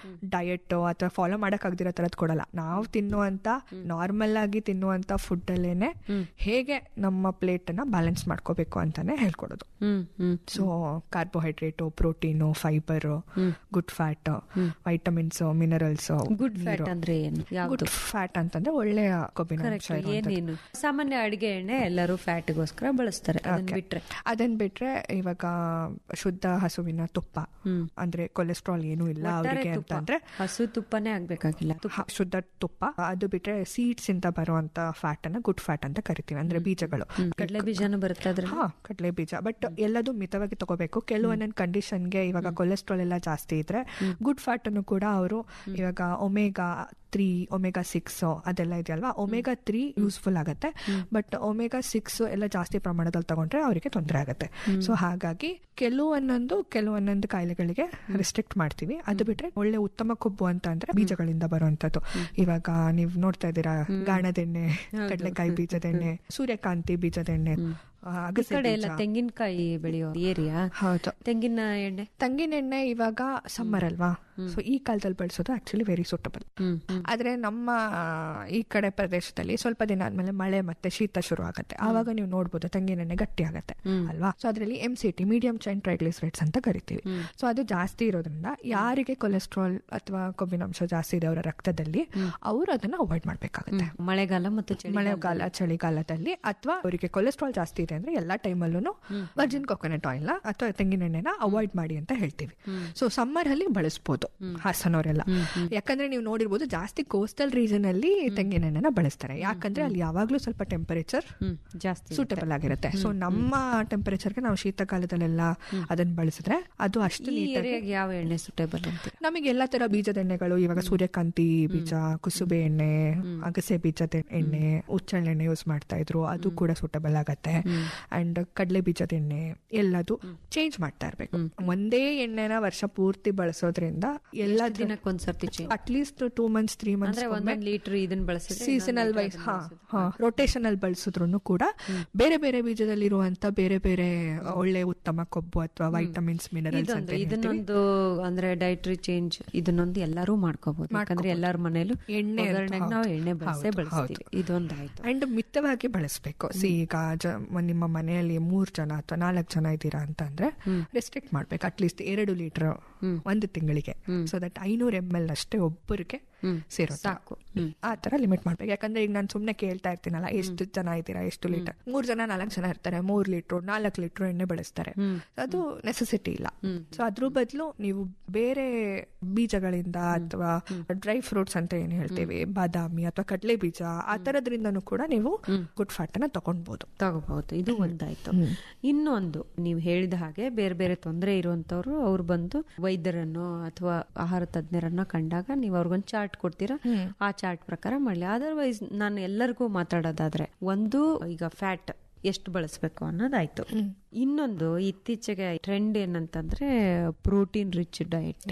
ಡಯಟ್ ಅಥವಾ ಫಾಲೋ ಮಾಡಕ್ ಆಗದಿರೋ ತರದ್ ಕೊಡಲ್ಲ ನಾವು ತಿನ್ನುವಂತ ನಾರ್ಮಲ್ ಆಗಿ ತಿನ್ನುವಂತ ಫುಡ್ ಅಲ್ಲೇನೆ ಹೇಗೆ ನಮ್ಮ ಪ್ಲೇಟ್ ಅನ್ನ ಬ್ಯಾಲೆನ್ಸ್ ಮಾಡ್ಕೋಬೇಕು ಅಂತಾನೆ ಹೇಳ್ಕೊಡೋದು hmm hmm so carbohydrate protein fibre good fat vitamins minerals good fat ಅಂದ್ರೆ ಏನು ಯಾವ್ದು ಗುಡ್ ಫ್ಯಾಟ್ ಅಂತಂದ್ರೆ ಒಳ್ಳೆಯ ಕೊಬ್ಬಿನ ಅಂಶ Correct. ಇರುವಂಥದ್ದು. ಏನೇನು ಸಾಮಾನ್ಯ ಅಡಿಗೆ ಎಣ್ಣೆ ಎಲ್ಲರೂ ಫ್ಯಾಟ್ಗೋಸ್ಕರ ಬಳಸ್ತಾರೆ ಅದನ್ನ Okay. ಬಿಟ್ರೆ ಅದನ್ ಬಿಟ್ರೆ ಇವಾಗ ಶುದ್ಧ ಹಸುವಿನ ತುಪ್ಪ ಅಂದ್ರೆ ಕೊಲೆಸ್ಟ್ರಾಲ್ ಏನು ಇಲ್ಲ ಒಟ್ಟಾರೆ ಅವರಿಗೆ ತುಪ್ಪ. ಅಂತಂದ್ರೆ ಹಸು ತುಪ್ಪನೇ ಆಗ್ಬೇಕಾಗಿಲ್ಲ ತುಪ್ಪ ಹ, ಶುದ್ಧ ತುಪ್ಪ ಅದು ಬಿಟ್ರೆ ಸೀಡ್ಸ್ ಇಂದ ಬರುವಂತ ಫ್ಯಾಟ್ ಅನ್ನ ಗುಡ್ ಫ್ಯಾಟ್ ಅಂತ ಕರಿತೀವಿ ಅಂದ್ರೆ ಬೀಜಗಳು ಕಡಲೆ ಬೀಜನೂ ಬರುತ್ತೆ ಅದ್ರಲ್ಲಿ ಹಾ ಕಡಲೆ ಬೀಜ ಬಟ್ ಎಲ್ಲದೂ ಮಿತವಾಗಿ ತಗೋಬೇಕು ಕೆಲವೊಂದೊಂದು ಕಂಡೀಷನ್ಗೆ ಇವಾಗ ಕೊಲೆಸ್ಟ್ರಾಲ್ ಎಲ್ಲ ಜಾಸ್ತಿ ಇದ್ರೆ ಗುಡ್ ಫ್ಯಾಟ್ ಅನ್ನು ಕೂಡ ಅವರು ಇವಾಗ ಒಮೆಗಾ ತ್ರೀ ಒಮೆಗಾ ಸಿಕ್ಸ್ ಅದೆಲ್ಲ ಇದೆಯಲ್ವಾ ಒಮೆಗಾ ತ್ರೀ ಯೂಸ್ಫುಲ್ ಆಗುತ್ತೆ ಬಟ್ ಒಮೆಗಾ ಸಿಕ್ಸ್ ಎಲ್ಲ ಜಾಸ್ತಿ ಪ್ರಮಾಣದಲ್ಲಿ ತಗೊಂಡ್ರೆ ಅವರಿಗೆ ತೊಂದರೆ ಆಗುತ್ತೆ ಸೊ ಹಾಗಾಗಿ ಕೆಲವೊಂದೊಂದು ಕೆಲವೊಂದೊಂದು ಕಾಯಿಲೆಗಳಿಗೆ ರೆಸ್ಟ್ರಿಕ್ಟ್ ಮಾಡ್ತೀವಿ ಅದು ಬಿಟ್ರೆ ಒಳ್ಳೆ ಉತ್ತಮ ಕೊಬ್ಬು ಅಂತ ಅಂದ್ರೆ ಬೀಜಗಳಿಂದ ಬರುವಂತದ್ದು ಇವಾಗ ನೀವು ನೋಡ್ತಾ ಇದ್ದೀರಾ ಗಾಣದೆಣ್ಣೆ ಕಡಲೆಕಾಯಿ ಬೀಜದೆಣ್ಣೆ ಸೂರ್ಯಕಾಂತಿ ಬೀಜದೆಣ್ಣೆ ಆ, ಈ ಅಗಸೆ ಕಡೆ ಎಲ್ಲ ಬೀಜ. ತೆಂಗಿನಕಾಯಿ ಬೆಳೆಯೋ ಏರಿಯಾ ಹೌದು ತೆಂಗಿನ ಎಣ್ಣೆ ತಂಗಿನೆಣ್ಣೆ ಇವಾಗ ಸಮ್ಮರ್ ಅಲ್ವಾ ಸೊ ಈ ಕಾಲದಲ್ಲಿ ಬಳಸೋದು actually very suitable hmm hmm ಆದ್ರೆ ನಮ್ಮ ಆ, ಈ ಕಡೆ ಪ್ರದೇಶದಲ್ಲಿ ಸ್ವಲ್ಪ ದಿನ ಆದ್ಮೇಲೆ ಮಳೆ ಮತ್ತೆ ಶೀತ ಶುರು ಆಗುತ್ತೆ ಆವಾಗ ನೀವು ನೋಡ್ಬೋದು ತೆಂಗಿನೆಣ್ಣೆ ಗಟ್ಟಿ ಆಗುತ್ತೆ ಅಲ್ವಾ ಸೊ ಅದರಲ್ಲಿ M C T medium chain triglycerides ಅಂತ ಕರಿತೀವಿ ಸೊ ಅದು ಜಾಸ್ತಿ ಇರೋದ್ರಿಂದ ಯಾರಿಗೆ ಕೊಲೆಸ್ಟ್ರಾಲ್ ಅಥವಾ ಕೊಬ್ಬಿನಾಂಶ ಜಾಸ್ತಿ ಇದೆ ಅವರ ರಕ್ತದಲ್ಲಿ ಅವರು ಅದನ್ನ ಅವಾಯ್ಡ್ ಮಾಡ್ಬೇಕಾಗುತ್ತೆ ಮಳೆಗಾಲ ಮತ್ತು ಚಳಿ ಮಳೆಗಾಲ ಚಳಿಗಾಲದಲ್ಲಿ ಅಥವಾ ಅವರಿಗೆ ಕೊಲೆಸ್ಟ್ರಾಲ್ ಜಾಸ್ತಿ ಇದೆ ಅಂದ್ರೆ ಎಲ್ಲಾ ಟೈಮಲ್ಲೂ ವರ್ಜಿನ್ ಕೊಕೊನಟ್ ಆಯಿಲ್ ಅಥವಾ ತೆಂಗಿನೆಣ್ಣೆನ ಅವಾಯ್ಡ್ ಮಾಡಿ ಅಂತ ಹೇಳ್ತೀವಿ ಸೊ ಸಮ್ಮರ್ ಅಲ್ಲಿ ಬಳಸಬಹುದು ಹಾಸನವರೆಲ್ಲ ಯಾಕಂದ್ರೆ ನೀವು ನೋಡಿರ್ಬೋದು ಜಾಸ್ತಿ ಕೋಸ್ಟಲ್ ರೀಜನ್ ಅಲ್ಲಿ ತೆಂಗಿನೆಣ್ಣೆನ ಬಳಸ್ತಾರೆ ಯಾಕಂದ್ರೆ ಅಲ್ಲಿ ಯಾವಾಗ್ಲೂ ಸ್ವಲ್ಪ ಟೆಂಪರೇಚರ್ ಹ್ಮ್ ಜಾಸ್ತಿ ಸೂಟಬಲ್ ಆಗಿರುತ್ತೆ ಸೊ ನಮ್ಮ ಟೆಂಪರೇಚರ್ಗೆ ನಾವು ಶೀತಕಾಲದಲ್ಲೆಲ್ಲ ಅದನ್ನ ಬಳಸಿದ್ರೆ ಅದು ಅಷ್ಟು ಈ ನೀಟಾಗಿ ಏರಿಯಾಗೆ ಯಾವ ಎಣ್ಣೆ ಸುಟೇಬಲ್ ಅಂತೀರಾ ನಮಗೆ ಎಲ್ಲಾ ತರ ಬೀಜದ ಎಣ್ಣೆಗಳು ಇವಾಗ ಸೂರ್ಯಕಾಂತಿ ಬೀಜ ಕುಸುಬೆ ಎಣ್ಣೆ ಅಗಸೆ ಬೀಜದ ಎಣ್ಣೆ ಉಚ್ಚಳೆಣ್ಣೆ ಯೂಸ್ ಮಾಡ್ತಾ ಇದ್ರು ಅದು ಕೂಡ ಸೂಟಬಲ್ ಆಗತ್ತೆ ಅಂಡ್ ಕಡಲೆ ಬೀಜದ ಎಣ್ಣೆ ಎಲ್ಲದು ಚೇಂಜ್ ಮಾಡ್ತಾ ಇರ್ಬೇಕು ಒಂದೇ ಎಣ್ಣೆನ ವರ್ಷ ಪೂರ್ತಿ ಬಳಸೋದ್ರಿಂದ ಎಲ್ಲ ದಿನಕ್ಕೊಂದ್ಸರ್ತಿ change. At least two months three months ಅಂದ್ರೆ ಒಂದೊಂದ್ ಲೀಟರ್ ಇದನ್ನ ಬಳಸಿದ್ರೆ ಸೀಸನಲ್ ವೈಸ್ ಹಾ ಹಾ ರೊಟೇಷನಲ್ ಬಳಸಿದ್ರು ಕೂಡ ಬೇರೆ ಬೇರೆ ಬೀಜದಲ್ಲಿರುವಂತ ಬೇರೆ ಬೇರೆ ಒಳ್ಳೆ ಉತ್ತಮ ಕೊಬ್ಬು ಅಥವಾ ವೈಟಮಿನ್ಸ್ ಮಿನರಲ್ಸ್ ಅಂತ ಇದೊಂದು ಇದನ್ನೊಂದು ಅಂದ್ರೆ ಡೈಟ್ರಿ ಚೇಂಜ್ ಇದನ್ನೊಂದು ಎಲ್ಲರೂ ಮಾಡ್ಕೋಬಹುದು ಯಾಕಂದ್ರೆ ಎಲ್ಲಾರ ಮನೇಲೂ ಎಣ್ಣೆ ಅಂತ ಒಗ್ಗರಣೆಗೆ ನಾವು ಹೌದು. ಎಣ್ಣೆ ಬಳಸೇ ಹೌದು, ಬಳಸ್ತೀವಿ ಇದೊಂದಾಯ್ತು ಅಂಡ್ ಮಿತವಾಗಿ ಬಳಸಬೇಕು ಸಿ ಈಗ ಜ- ಮ- ನಿಮ್ಮ ಮನೆಯಲ್ಲಿ ಮೂರ್ ಜನ ಅಥವಾ ನಾಲ್ಕು ಜನ ಇದ್ದೀರಾ ಅಂತ ಅಂದ್ರೆ ರೆಸ್ಟ್ರಿಕ್ಟ್ ಮಾಡ್ಬೇಕು ಅಟ್ಲೀಸ್ಟ್ ಎರಡು ಲೀಟರ್ ಒಂದು ತಿಂಗಳಿಗೆ ಸೊ ದಟ್ ಐನೂರು ಎಮ್ ಎಲ್ ಅಷ್ಟೇ ಒಬ್ಬರಿಗೆ ಸೇರೋ ಸಾಕು. ಆ ತರ ಲಿಮಿಟ್ ಮಾಡ್ಬೇಕು ಯಾಕಂದ್ರೆ ಈಗ ನಾನು ಸುಮ್ನೆ ಕೇಳ್ತಾ ಇರ್ತೀನಲ್ಲ ಎಷ್ಟು ಜನ ಇದ್ದೀರಾ ಎಷ್ಟು ಲೀಟರ್ ಮೂರ್ ಜನ ನಾಲ್ಕು ಜನ ಇರ್ತಾರೆ ಮೂರ್ ಲೀಟರ್ ನಾಲ್ಕು ಲೀಟರ್ ಎಣ್ಣೆ ಬಳಸ್ತಾರೆ ಅದು ನೆಸೆಸಿಟಿ ಇಲ್ಲ ಸೊ ಅದ್ರ ಬದಲು ನೀವು ಬೇರೆ ಬೀಜಗಳಿಂದ ಅಥವಾ ಡ್ರೈ ಫ್ರೂಟ್ಸ್ ಅಂತ ಏನ್ ಹೇಳ್ತೀವಿ ಬಾದಾಮಿ ಅಥವಾ ಕಡಲೆ ಬೀಜ ಆ ತರದ್ರಿಂದನೂ ಕೂಡ ನೀವು ಗುಡ್ ಫ್ಯಾಟ್ ಅನ್ನ ತಗೊಳ್ಬಹುದು ತಗೋಬಹುದು ಇದು ಒಂದಾಯ್ತು ಇನ್ನೊಂದು ನೀವು ಹೇಳಿದ ಹಾಗೆ ಬೇರೆ ಬೇರೆ ತೊಂದರೆ ಇರುವಂತವ್ರು ಅವ್ರು ಬಂದು ವೈದ್ಯರನ್ನು ಅಥವಾ ಆಹಾರ ತಜ್ಞರನ್ನ ಕಂಡಾಗ ನೀವು ಅವ್ರಿಗೊಂದು ಚಾರ್ಟ್ ಕೊಡ್ತೀರಾ ಆ ಚಾರ್ಟ್ ಪ್ರಕಾರ ಮಾಡಲಿ ಅದರ್ವೈಸ್ ನಾನು ಎಲ್ಲರಿಗೂ ಮಾತಾಡೋದಾದ್ರೆ ಒಂದು ಈಗ ಫ್ಯಾಟ್ ಎಷ್ಟು ಬಳಸಬೇಕು ಅನ್ನೋದಾಯ್ತು ಇನ್ನೊಂದು ಇತ್ತೀಚೆಗೆ ಟ್ರೆಂಡ್ ಏನಂತಂದ್ರೆ ಪ್ರೋಟೀನ್ ರಿಚ್ ಡಯಟ್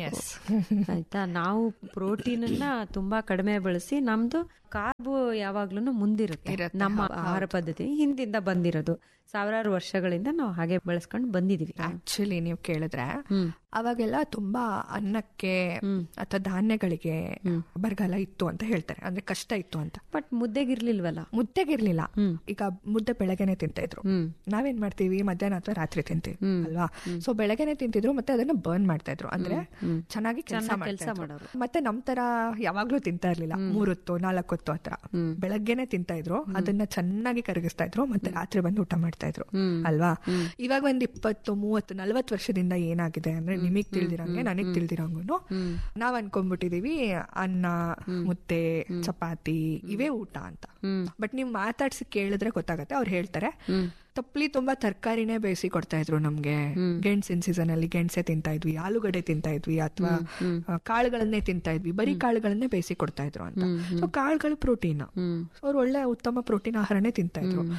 ಆಯ್ತಾ ನಾವು ಪ್ರೋಟೀನ್ ಅನ್ನ ತುಂಬಾ ಕಡಿಮೆ ಬಳಸಿ ನಮ್ದು ಕಾರ್ಬ್ ಯಾವಾಗ್ಲೂ ಮುಂದಿರುತ್ತೆ ನಮ್ಮ ಆಹಾರ ಪದ್ಧತಿ ಹಿಂದಿಂದ ಬಂದಿರೋದು ಸಾವಿರಾರು ವರ್ಷಗಳಿಂದ ನಾವು ಹಾಗೆ ಬಳಸ್ಕೊಂಡು ಬಂದಿದೀವಿ ಆಕ್ಚುಲಿ ನೀವು ಕೇಳಿದ್ರೆ ಅವಾಗೆಲ್ಲ ತುಂಬಾ ಅನ್ನಕ್ಕೆ ಅಥವಾ ಧಾನ್ಯಗಳಿಗೆ ಬರಗಾಲ ಇತ್ತು ಅಂತ ಹೇಳ್ತಾರೆ ಅಂದ್ರೆ ಕಷ್ಟ ಇತ್ತು ಅಂತ ಬಟ್ ಮುದ್ದೆಗಿರ್ಲಿಲ್ವಲ್ಲ ಮುದ್ದೆಗಿರ್ಲಿಲ್ಲ ಈಗ ಮುದ್ದೆ ಬೆಳಗ್ಗೆನೆ ತಿಂತಾ ಇದ್ರು ಹ್ಮ್. ನಾವೇನ್ ಮಾಡ್ತೀವಿ ಮಧ್ಯಾಹ್ನ ಅಥವಾ ರಾತ್ರಿ ತಿಂತೀವಿ ಅಲ್ವಾ ಸೊ ಬೆಳಗ್ಗೆನೆ ತಿಂತಿದ್ರು ಮತ್ತೆ ಅದನ್ನ ಬರ್ನ್ ಮಾಡ್ತಾ ಇದ್ರು ಅಂದ್ರೆ ಚೆನ್ನಾಗಿ ಕೆಲಸ ಕೆಲ್ಸ ಮಾಡ್ತಾ ಮಾಡೋರು. ಇದ್ರು ಮತ್ತೆ ನಮ್ ತರ ಯಾವಾಗ್ಲೂ ತಿಂತಾ ಇರ್ಲಿಲ್ಲ ಮೂರೊತ್ತು ನಾಲ್ಕೊತ್ತು ಹತ್ರ ಬೆಳಗ್ಗೆನೆ ತಿಂತಾ ಇದ್ರು ಅದನ್ನ ಚೆನ್ನಾಗಿ ಕರಗಿಸ್ತಾ ಇದ್ರು ಮತ್ತೆ ರಾತ್ರಿ ಬಂದು ಊಟ ಮಾಡ್ತಾ ಇದ್ರು ಅಲ್ವಾ ಇವಾಗ ಒಂದ್ ಇಪ್ಪತ್ತು ಮೂವತ್ತು ನಲ್ವತ್ತು ವರ್ಷದಿಂದ ಏನಾಗಿದೆ ಅಂದ್ರೆ ನಿಮಗ್ ತಿಳಿದಿರಂಗೆ ನನಗ್ ತಿಳಿದಿರಂಗು ನಾವ್ ಅನ್ಕೊಂಡ್ಬಿಟ್ಟಿದೀವಿ ಅನ್ನ ಮುದ್ದೆ ಚಪಾತಿ ಇವೇ ಊಟ ಅಂತ ಬಟ್ ನೀವ್ ಮಾತಾಡ್ಸಿ ಕೇಳಿದ್ರೆ ಗೊತ್ತಾಗತ್ತೆ ಅವ್ರು ಹೇಳ್ತಾರೆ ತಪ್ಪಲಿ ತುಂಬಾ ತರಕಾರಿನೇ ಬೇಯಿಸಿ ಕೊಡ್ತಾ ಇದ್ರು ನಮ್ಗೆ ಗೆಣಸಿನ ಸೀಸನ್ ಅಲ್ಲಿ ಗೆಣಸೆ ತಿಂತಾ ಇದ್ವಿ ಆಲೂಗಡ್ಡೆ ತಿಂತಾ ಇದ್ವಿ ಅಥವಾ ಕಾಳುಗಳನ್ನೇ ತಿಂತಾ ಇದ್ವಿ ಬರೀ ಕಾಳುಗಳನ್ನೇ ಬೇಯಿಸಿ ಕೊಡ್ತಾ ಇದ್ರು ಅಂತ ಸೊ ಕಾಳುಗಳು ಪ್ರೋಟೀನ್ ಅವ್ರು ಒಳ್ಳೆ ಉತ್ತಮ ಪ್ರೋಟೀನ್ ಆಹಾರನೇ ತಿಂತಾ ಇದ್ರು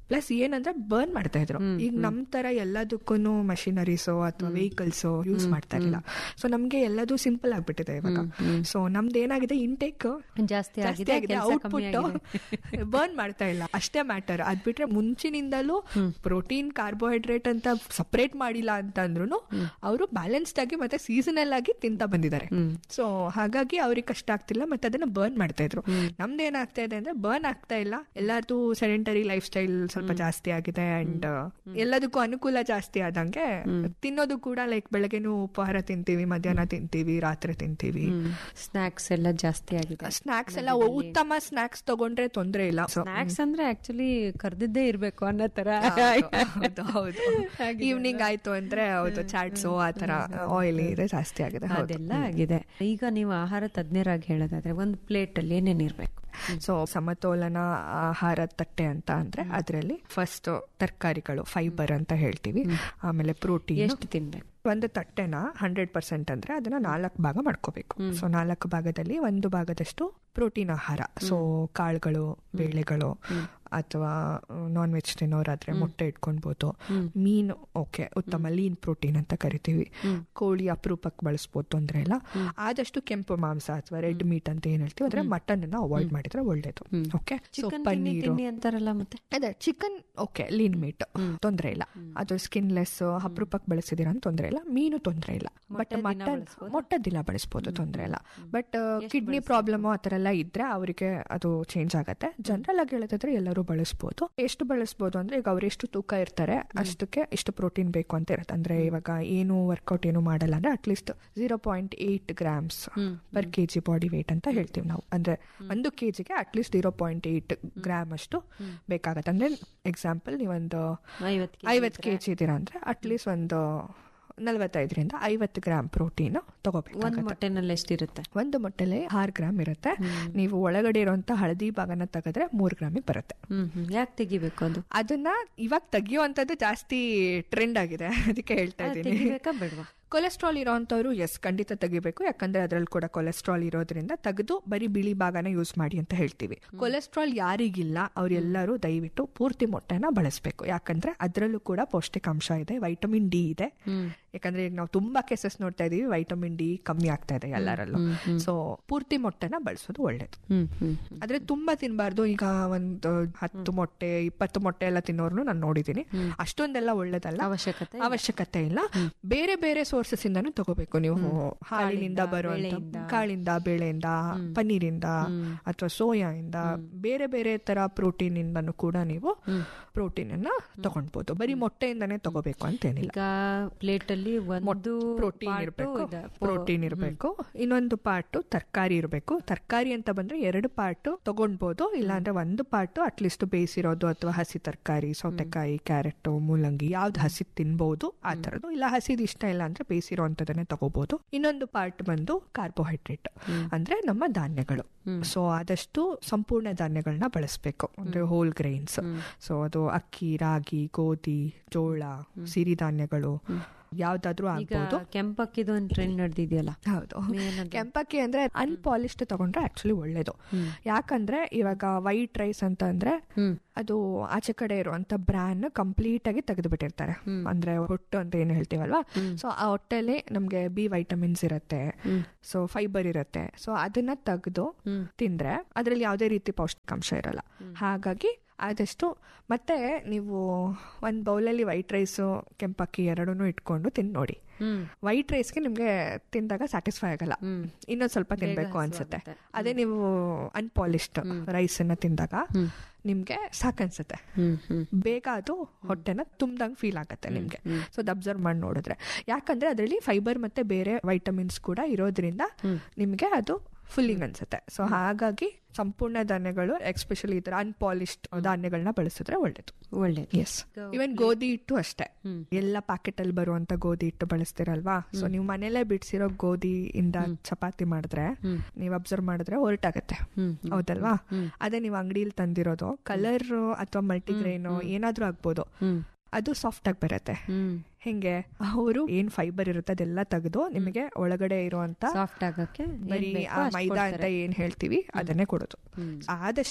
ಪ್ಲಸ್ ಏನಂದ್ರೆ ಬರ್ನ್ ಮಾಡ್ತಾ ಇದ್ರು ಈಗ ನಮ್ ತರ ಎಲ್ಲದಕ್ಕೂ ಮಷಿನರೀಸೋ ಅಥವಾ ವೆಹಿಕಲ್ಸ್ ಯೂಸ್ ಮಾಡ್ತಾ ಇರಲಿಲ್ಲ ಸೊ ನಮ್ಗೆ ಎಲ್ಲದೂ ಸಿಂಪಲ್ ಆಗ್ಬಿಟ್ಟಿದೆ ಇವಾಗ ಸೊ ನಮ್ದು ಏನಾಗಿದೆ ಇಂಟೇಕ್ ಜಾಸ್ತಿ ಜಾಸ್ತಿ ಆಗಿದೆ ಆಗಿದೆ ಕೆಲ್ಸ ಕಮ್ಮಿ ಔಟ್ಪುಟ್ ಬರ್ನ್ ಮಾಡ್ತಾ ಇಲ್ಲ ಅಷ್ಟೇ ಮ್ಯಾಟರ್ ಅದ್ ಬಿಟ್ರೆ ಮುಂಚಿನಿಂದಲೂ ಪ್ರೋಟೀನ್ ಕಾರ್ಬೋಹೈಡ್ರೇಟ್ ಅಂತ ಸಪರೇಟ್ ಮಾಡಿಲ್ಲ ಅಂತ ಅಂದ್ರೂ ಅವರು ಬ್ಯಾಲೆನ್ಸ್ಡ್ ಆಗಿ ಮತ್ತೆ ಸೀಸನಲ್ ಆಗಿ ತಿಂತ ಬಂದಿದ್ದಾರೆ ಸೊ ಹಾಗಾಗಿ ಅವ್ರಿಗೆ ಕಷ್ಟ ಆಗ್ತಿಲ್ಲ ಮತ್ತೆ ಅದನ್ನ ಬರ್ನ್ ಮಾಡ್ತಾ ಇದ್ರು ನಮ್ದು ಏನಾಗ್ತಾ ಇದೆ ಅಂದ್ರೆ ಬರ್ನ್ ಆಗ್ತಾ ಇಲ್ಲ ಎಲ್ಲಾರ್ದು ಸೆಡೆಂಟರಿ ಲೈಫ್ ಸ್ಟೈಲ್ ಸ್ವಲ್ಪ ಜಾಸ್ತಿ ಆಗಿದೆ ಅಂಡ್ ಎಲ್ಲದಕ್ಕೂ ಅನುಕೂಲ ಜಾಸ್ತಿ ಆದಂಗೆ ತಿನ್ನೋದು ಕೂಡ ಲೈಕ್ ಬೆಳಗ್ಗೆನೂ ಉಪಹಾರ ತಿಂತೀವಿ ಮಧ್ಯಾಹ್ನ ತಿಂತೀವಿ ರಾತ್ರಿ ತಿಂತೀವಿ ಸ್ನಾಕ್ಸ್ ಎಲ್ಲ ಜಾಸ್ತಿ ಆಗಿದೆ ಸ್ನಾಕ್ಸ್ ಎಲ್ಲ ಉತ್ತಮ ಸ್ನಾಕ್ಸ್ ತಗೊಂಡ್ರೆ ತೊಂದ್ರೆ ಇಲ್ಲ So, ಸ್ನಾಕ್ಸ್ ಅಂದ್ರೆ ಆಕ್ಚುಲಿ ಕರ್ದಿದ್ದೇ ಇರ್ಬೇಕು ಅನ್ನೋ ತರ ಹೌದು ಹೌದು ಈವ್ನಿಂಗ್ ಆಯ್ತು ಅಂದ್ರೆ ಹೌದು ಚಾಟ್ಸು ಆ ತರ ಆಯಿಲಿ ಇದೆ ಜಾಸ್ತಿ ಆಗಿದೆ ಹೌದು ಅದೆಲ್ಲ ಆಗಿದೆ ಈಗ ನೀವು ಆಹಾರ ತಜ್ಞರಾಗಿ ಹೇಳೋದಾದ್ರೆ ಒಂದು ಪ್ಲೇಟ್ ಅಲ್ಲಿ ಏನೇನ್ ಇರ್ಬೇಕು ಸೊ ಸಮತೋಲನ ಆಹಾರ ತಟ್ಟೆ ಅಂತ ಅಂದ್ರೆ ಅದರಲ್ಲಿ ಫಸ್ಟ್ ತರಕಾರಿಗಳು ಫೈಬರ್ ಅಂತ ಹೇಳ್ತೀವಿ ಆಮೇಲೆ ಪ್ರೋಟೀನ್ ಎಷ್ಟು ತಿನ್ಬೇಕು ಒಂದು ತಟ್ಟೆನ ಹಂಡ್ರೆಡ್ ಪರ್ಸೆಂಟ್ ಅಂದ್ರೆ ಅದನ್ನ ನಾಲ್ಕು ಭಾಗ ಮಾಡ್ಕೋಬೇಕು ಸೊ ನಾಲ್ಕು ಭಾಗದಲ್ಲಿ ಒಂದು ಭಾಗದಷ್ಟು ಪ್ರೋಟೀನ್ ಆಹಾರ ಸೊ ಕಾಳುಗಳು ಬೇಳೆಗಳು ಅಥವಾ ನಾನ್ ವೆಜ್ ತಿನ್ನೋರಾದ್ರೆ ಮೊಟ್ಟೆ ಇಟ್ಕೊಳ್ಬೋದು ಮೀನು ಓಕೆ ಉತ್ತಮ ಲೀನ್ ಪ್ರೋಟೀನ್ ಅಂತ ಕರಿತೀವಿ ಕೋಳಿ ಅಪರೂಪಕ್ಕೆ ಬಳಸ್ಬೋದು ತೊಂದ್ರೆ ಇಲ್ಲ ಆದಷ್ಟು ಕೆಂಪು ಮಾಂಸ ಅಥವಾ ರೆಡ್ ಮೀಟ್ ಅಂತ ಏನ್ ಹೇಳ್ತೀವಿ ಅಂದ್ರೆ ಮಟನ್ ಅನ್ನ ಅವಾಯ್ಡ್ ಮಾಡಿದ್ರೆ ಒಳ್ಳೇದು ಓಕೆ ಸೊ ಚಿಕನ್ ಪನ್ನೀರು ತಿನ್ನಿ ಅಂತಾರಲ್ಲ ಮತ್ತೆ ಅದೇ ಚಿಕನ್ ಓಕೆ ಲೀನ್ ಮೀಟ್ ತೊಂದ್ರೆ ಇಲ್ಲ ಅದು ಸ್ಕಿನ್ಲೆಸ್ ಅಪರೂಪಕ್ಕೆ ಬಳಸಿದಿರ ಅಂತ ತೊಂದ್ರೆ ಇಲ್ಲ ಮೀನು ತೊಂದ್ರೆ ಇಲ್ಲ ಬಟ್ ಮಟನ್ ಮೊಟ್ಟೆ ದಿನ ಬಳಸ್ಬೋದು ತೊಂದ್ರೆ ಇಲ್ಲ ಬಟ್ ಕಿಡ್ನಿ ಪ್ರಾಬ್ಲಮ್ ಆ ಥರ ಎಲ್ಲ ಇದ್ರೆ ಅವರಿಗೆ ಅದು ಚೇಂಜ್ ಆಗತ್ತೆ ಜನರಲ್ ಆಗಿ ಹೇಳೋದಾದ್ರೆ ಎಲ್ಲರೂ ಬಳಸ್ಬೋದು ಎಷ್ಟು ಬಳಸ್ಬೋದು ಅಂದ್ರೆ ಈಗ ಅವ್ರು ಎಷ್ಟು ತೂಕ ಇರ್ತಾರೆ ಅಷ್ಟಕ್ಕೆ ಇಷ್ಟು ಪ್ರೋಟೀನ್ ಬೇಕು ಅಂತ ಇರುತ್ತೆ ಅಂದ್ರೆ ಇವಾಗ ಏನು ವರ್ಕೌಟ್ ಏನು ಮಾಡಲ್ಲ ಅಂದ್ರೆ at least zero point eight grams per K G body weight ಅಂತ ಹೇಳ್ತೀವಿ ನಾವು ಅಂದ್ರೆ ಒಂದು ಕೆ ಜಿಗೆ at least zero point eight gram ಅಷ್ಟು ಬೇಕಾಗತ್ತೆ ಅಂದ್ರೆ ಎಕ್ಸಾಂಪಲ್ ನೀವೊಂದು ಐವತ್ತು ಐವತ್ತು ಕೆ ಜಿ ಇದ್ದೀರಾ ಅಂದ್ರೆ ಅಟ್ಲೀಸ್ಟ್ ಒಂದು ನಲವತ್ತೈದರಿಂದ ಐವತ್ತು ಗ್ರಾಮ್ ಪ್ರೋಟೀನ್ ಒಂದ್ ತಗೋಬೇಕು ಮೊಟ್ಟೆನಲ್ಲಿ ಎಷ್ಟಿರುತ್ತೆ ಒಂದು ಮೊಟ್ಟೆಲಿ ಆರು ಗ್ರಾಮ್ ಇರುತ್ತೆ ನೀವು ಒಳಗಡೆ ಇರುವಂತ ಹಳದಿ ಭಾಗನ ತೆಗೆದ್ರೆ ಮೂರ್ ಗ್ರಾಮಿಗೆ ಬರುತ್ತೆ ಹ್ಮ್ ಹ್ಮ್ ಯಾಕೆ ತೆಗಿಬೇಕು ಅದು ಅದನ್ನ ಇವಾಗ ತೆಗಿಯುವಂತದ್ದು ಜಾಸ್ತಿ ಟ್ರೆಂಡ್ ಆಗಿದೆ ಅದಕ್ಕೆ ಹೇಳ್ತಾ ಇದ್ದೀನಿ ತೆಗಿಬೇಕಾ ಬೇಡವಾ ಕೊಲೆಸ್ಟ್ರಾಲ್ ಇರೋಂಥವ್ರು ಎಸ್ ಖಂಡಿತ ತೆಗಿಬೇಕು ಯಾಕಂದ್ರೆ ಅದ್ರಲ್ಲಿ ಕೂಡ ಕೊಲೆಸ್ಟ್ರಾಲ್ ಇರೋದ್ರಿಂದ ತೆಗೆದು ಬರೀ ಬಿಳಿ ಭಾಗನ ಯೂಸ್ ಮಾಡಿ ಅಂತ ಹೇಳ್ತೀವಿ ಕೊಲೆಸ್ಟ್ರಾಲ್ ಯಾರಿಗಿಲ್ಲ ಅವ್ರೆಲ್ಲರೂ ದಯವಿಟ್ಟು ಪೂರ್ತಿ ಮೊಟ್ಟೆನ ಬಳಸಬೇಕು ಯಾಕಂದ್ರೆ ಅದರಲ್ಲೂ ಕೂಡ ಪೌಷ್ಟಿಕಾಂಶ ಇದೆ ವೈಟಮಿನ್ ಡಿ ಇದೆ ಯಾಕಂದ್ರೆ ಈಗ ನಾವು ತುಂಬಾ ಕೇಸಸ್ ನೋಡ್ತಾ ಇದೀವಿ ವೈಟಮಿನ್ ಡಿ ಕಮ್ಮಿ ಆಗ್ತಾ ಇದೆ ಎಲ್ಲರಲ್ಲೂ ಸೊ ಪೂರ್ತಿ ಮೊಟ್ಟೆನ ಬಳಸೋದು ಒಳ್ಳೇದು ಹ್ಮ್ ಹ್ಮ್ ಆದ್ರೆ ತುಂಬಾ ತಿನ್ಬಾರ್ದು ಈಗ ಒಂದು ಹತ್ತು ಮೊಟ್ಟೆ ಇಪ್ಪತ್ತು ಮೊಟ್ಟೆ ಎಲ್ಲ ತಿನ್ನೋರ್ನು ನಾನು ನೋಡಿದೀನಿ ಅಷ್ಟೊಂದೆಲ್ಲ ಒಳ್ಳೇದಲ್ಲ ಅವಶ್ಯಕತೆ ಅವಶ್ಯಕತೆ ಇಲ್ಲ ಬೇರೆ ಬೇರೆ ಸೋರ್ಸಸ್ ಇಂದಾನು ತಗೋಬೇಕು ನೀವು ಹಾಲಿನಿಂದ ಬರುವಂತ ಕಾಳಿಂದ ಬೇಳೆಯಿಂದ ಪನ್ನೀರಿಂದ ಅಥವಾ ಸೋಯಾ ಇಂದ ಬೇರೆ ಬೇರೆ ತರ ಪ್ರೋಟೀನ್ ಇಂದನು ಕೂಡ ನೀವು ಪ್ರೋಟೀನ್ ಅನ್ನ ತಗೊಂಡ್ಬೋದು ಬರೀ ಮೊಟ್ಟೆಯಿಂದಾನೇ ತಗೋಬೇಕು ಅಂತೇನಿಲ್ಲ ಈಗ ಪ್ಲೇಟ್ ಅಲ್ಲಿ ಒಂದು ಪ್ರೋಟೀನ್ part ಇರಬೇಕು ಇದೆ. ಪ್ರೋಟೀನ್ ಇರಬೇಕು ಇನ್ನೊಂದು ಪಾರ್ಟ್ ತರಕಾರಿ ಇರಬೇಕು ತರಕಾರಿ ಅಂತ ಬಂದ್ರೆ ಎರಡು ಪಾರ್ಟ್ ತಗೊಂಡ್ಬೋದು ಇಲ್ಲಾಂದ್ರೆ ಒಂದು ಪಾರ್ಟ್ ಅಟ್ಲೀಸ್ಟ್ ಬೇಯಿಸಿರೋದು ಅಥವಾ ಹಸಿ ತರಕಾರಿ ಸೌತೆಕಾಯಿ ಕ್ಯಾರೆಟ್ ಮೂಲಂಗಿ ಯಾವ್ದು ಹಸಿ ತಿನ್ಬಹುದು ಆ ತರದ್ದು ಇಲ್ಲ ಹಸಿದ್ ಇಷ್ಟ ಇಲ್ಲ ಅಂದ್ರೆ ಬೇಯಿಸಿರೋ ಅಂತದನ್ನೇ ತಗೋಬಹುದು ಇನ್ನೊಂದು ಪಾರ್ಟ್ ಬಂದು ಕಾರ್ಬೋಹೈಡ್ರೇಟ್ ಅಂದ್ರೆ ನಮ್ಮ ಧಾನ್ಯಗಳು ಸೊ ಆದಷ್ಟು ಸಂಪೂರ್ಣ ಧಾನ್ಯಗಳನ್ನ ಬಳಸಬೇಕು ಅಂದ್ರೆ ಹೋಲ್ ಗ್ರೈನ್ಸ್ ಸೊ ಅದು ಅಕ್ಕಿ ರಾಗಿ ಗೋಧಿ ಜೋಳ ಸಿರಿಧಾನ್ಯಗಳು ಯಾವ್ದಾದ್ರೂ ಈಗ ಆಗ್ಬೋದು ಕೆಂಪಕ್ಕಿದು ಒಂದು ಟ್ರೆಂಡ್ ನಡೆದಿದೆಯಲ್ಲ ಹೌದು ಏನದು? ಕೆಂಪಕ್ಕಿ ಅಂದ್ರೆ ಅನ್ಪಾಲಿಶ್ಡ್ ತಗೊಂಡ್ರೆ ಆಕ್ಚುಲಿ ಒಳ್ಳೇದು ಯಾಕಂದ್ರೆ ಇವಾಗ ವೈಟ್ ರೈಸ್ ಅಂತ ಅಂದ್ರೆ ಅದು ಆಚೆ ಕಡೆ ಇರುವಂತ ಬ್ರಾನ್ ಕಂಪ್ಲೀಟ್ ಆಗಿ ತೆಗೆದು ಬಿಟ್ಟಿರ್ತಾರೆ ಅಂದ್ರೆ ಹೊಟ್ಟು ಅಂತ ಏನ್ ಹೇಳ್ತೀವಲ್ವಾ ಸೊ ಆ ಹೊಟ್ಟೆಲಿ ನಮ್ಗೆ ಬಿ ವೈಟಮಿನ್ಸ್ ಇರುತ್ತೆ ಸೊ ಫೈಬರ್ ಇರುತ್ತೆ ಸೊ ಅದನ್ನ ತೆಗೆದು ತಿಂದ್ರೆ ಅದ್ರಲ್ಲಿ ಯಾವುದೇ ರೀತಿ ಪೌಷ್ಟಿಕಾಂಶ ಇರಲ್ಲ ಹಾಗಾಗಿ ಆದಷ್ಟು ಮತ್ತೆ ನೀವು ಒಂದ್ ಬೌಲಲ್ಲಿ ವೈಟ್ ರೈಸು ಕೆಂಪಕ್ಕಿ ಎರಡನ್ನೂ ಇಟ್ಕೊಂಡು ತಿಂದು ನೋಡಿ ಹ್ಮ್ ವೈಟ್ ರೈಸ್ಗೆ ನಿಮ್ಗೆ ತಿಂದಾಗ ಸ್ಯಾಟಿಸ್ಫೈ ಆಗಲ್ಲ ಇನ್ನೊಂದ್ ಸ್ವಲ್ಪ ತಿನ್ಬೇಕು ಅನ್ಸುತ್ತೆ ಅದೇ ನೀವು ಅನ್ಪಾಲಿಶ್ಡ್ ರೈಸ್ ಅನ್ನ ತಿಂದಾಗ ನಿಮ್ಗೆ ಸಾಕನ್ಸುತ್ತೆ ಹ್ಮ್ ಹ್ಮ್ ಬೇಗ ಅದು ಹೊಟ್ಟೆನ ತುಂಬ್ದಂಗ್ ಫೀಲ್ ಆಗತ್ತೆ ನಿಮ್ಗೆ ಸೊ ಅದು ಅಬ್ಸರ್ವ್ ಮಾಡಿ ನೋಡಿದ್ರೆ ಯಾಕಂದ್ರೆ ಅದರಲ್ಲಿ ಫೈಬರ್ ಮತ್ತೆ ಬೇರೆ ವೈಟಮಿನ್ಸ್ ಕೂಡ ಇರೋದ್ರಿಂದ ನಿಮ್ಗೆ ಅದು ಫುಲ್ಲಿಂಗ್ ಅನ್ಸುತ್ತೆ ಸೊ ಹಾಗಾಗಿ ಸಂಪೂರ್ಣ ಧಾನ್ಯಗಳು ಎಕ್ಸ್ಪೆಷಲಿ ಈ ತರ ಅನ್ಪಾಲಿಶ್ಡ್ ಧಾನ್ಯಗಳನ್ನ ಬಳಸಿದ್ರೆ ಒಳ್ಳೇದು ಒಳ್ಳೇದು ಎಸ್ ಇವನ್ ಗೋಧಿ ಹಿಟ್ಟು ಅಷ್ಟೇ ಎಲ್ಲ ಪ್ಯಾಕೆಟ್ ಅಲ್ಲಿ ಬರುವಂತ ಗೋಧಿ ಹಿಟ್ಟು ಬಳಸ್ತಿರಲ್ವಾ ಸೊ ನೀವು ಮನೇಲೆ ಬಿಡ್ಸಿರೋ ಗೋಧಿ ಇಂದ ಚಪಾತಿ ಮಾಡಿದ್ರೆ ನೀವು ಅಬ್ಸರ್ವ್ ಮಾಡಿದ್ರೆ ಹೊರಟಾಗತ್ತೆ ಹೌದಲ್ವಾ ಅದೇ ನೀವು ಅಂಗಡಿಲಿ ತಂದಿರೋದು ಕಲರ್ ಅಥವಾ ಮಲ್ಟಿಗ್ರೈನ್ ಏನಾದ್ರೂ ಆಗ್ಬೋದು ಅದು ಸಾಫ್ಟ್ ಆಗಿ ಬರುತ್ತೆ ಹ್ಮ್ ಹೆಂಗೆ ಅವರು ಏನ್ ಫೈಬರ್ ಇರುತ್ತೆ ಅದೆಲ್ಲ ತೆಗೆದು ನಿಮಗೆ ಒಳಗಡೆ ಇರುವಂತ ಸಾಫ್ಟ್ ಆಗಕ್ಕೆ ಏನ್ ಬರೀ ಬೇಕೋ ಆ ಅಷ್ಟ್ ಮೈದಾ ಅಂತ ಕೊಡ್ತಾರೆ. ಏನ್ ಹೇಳ್ತೀವಿ ಅದನ್ನೇ ಕೊಡೋದು ಆದಷ್ಟು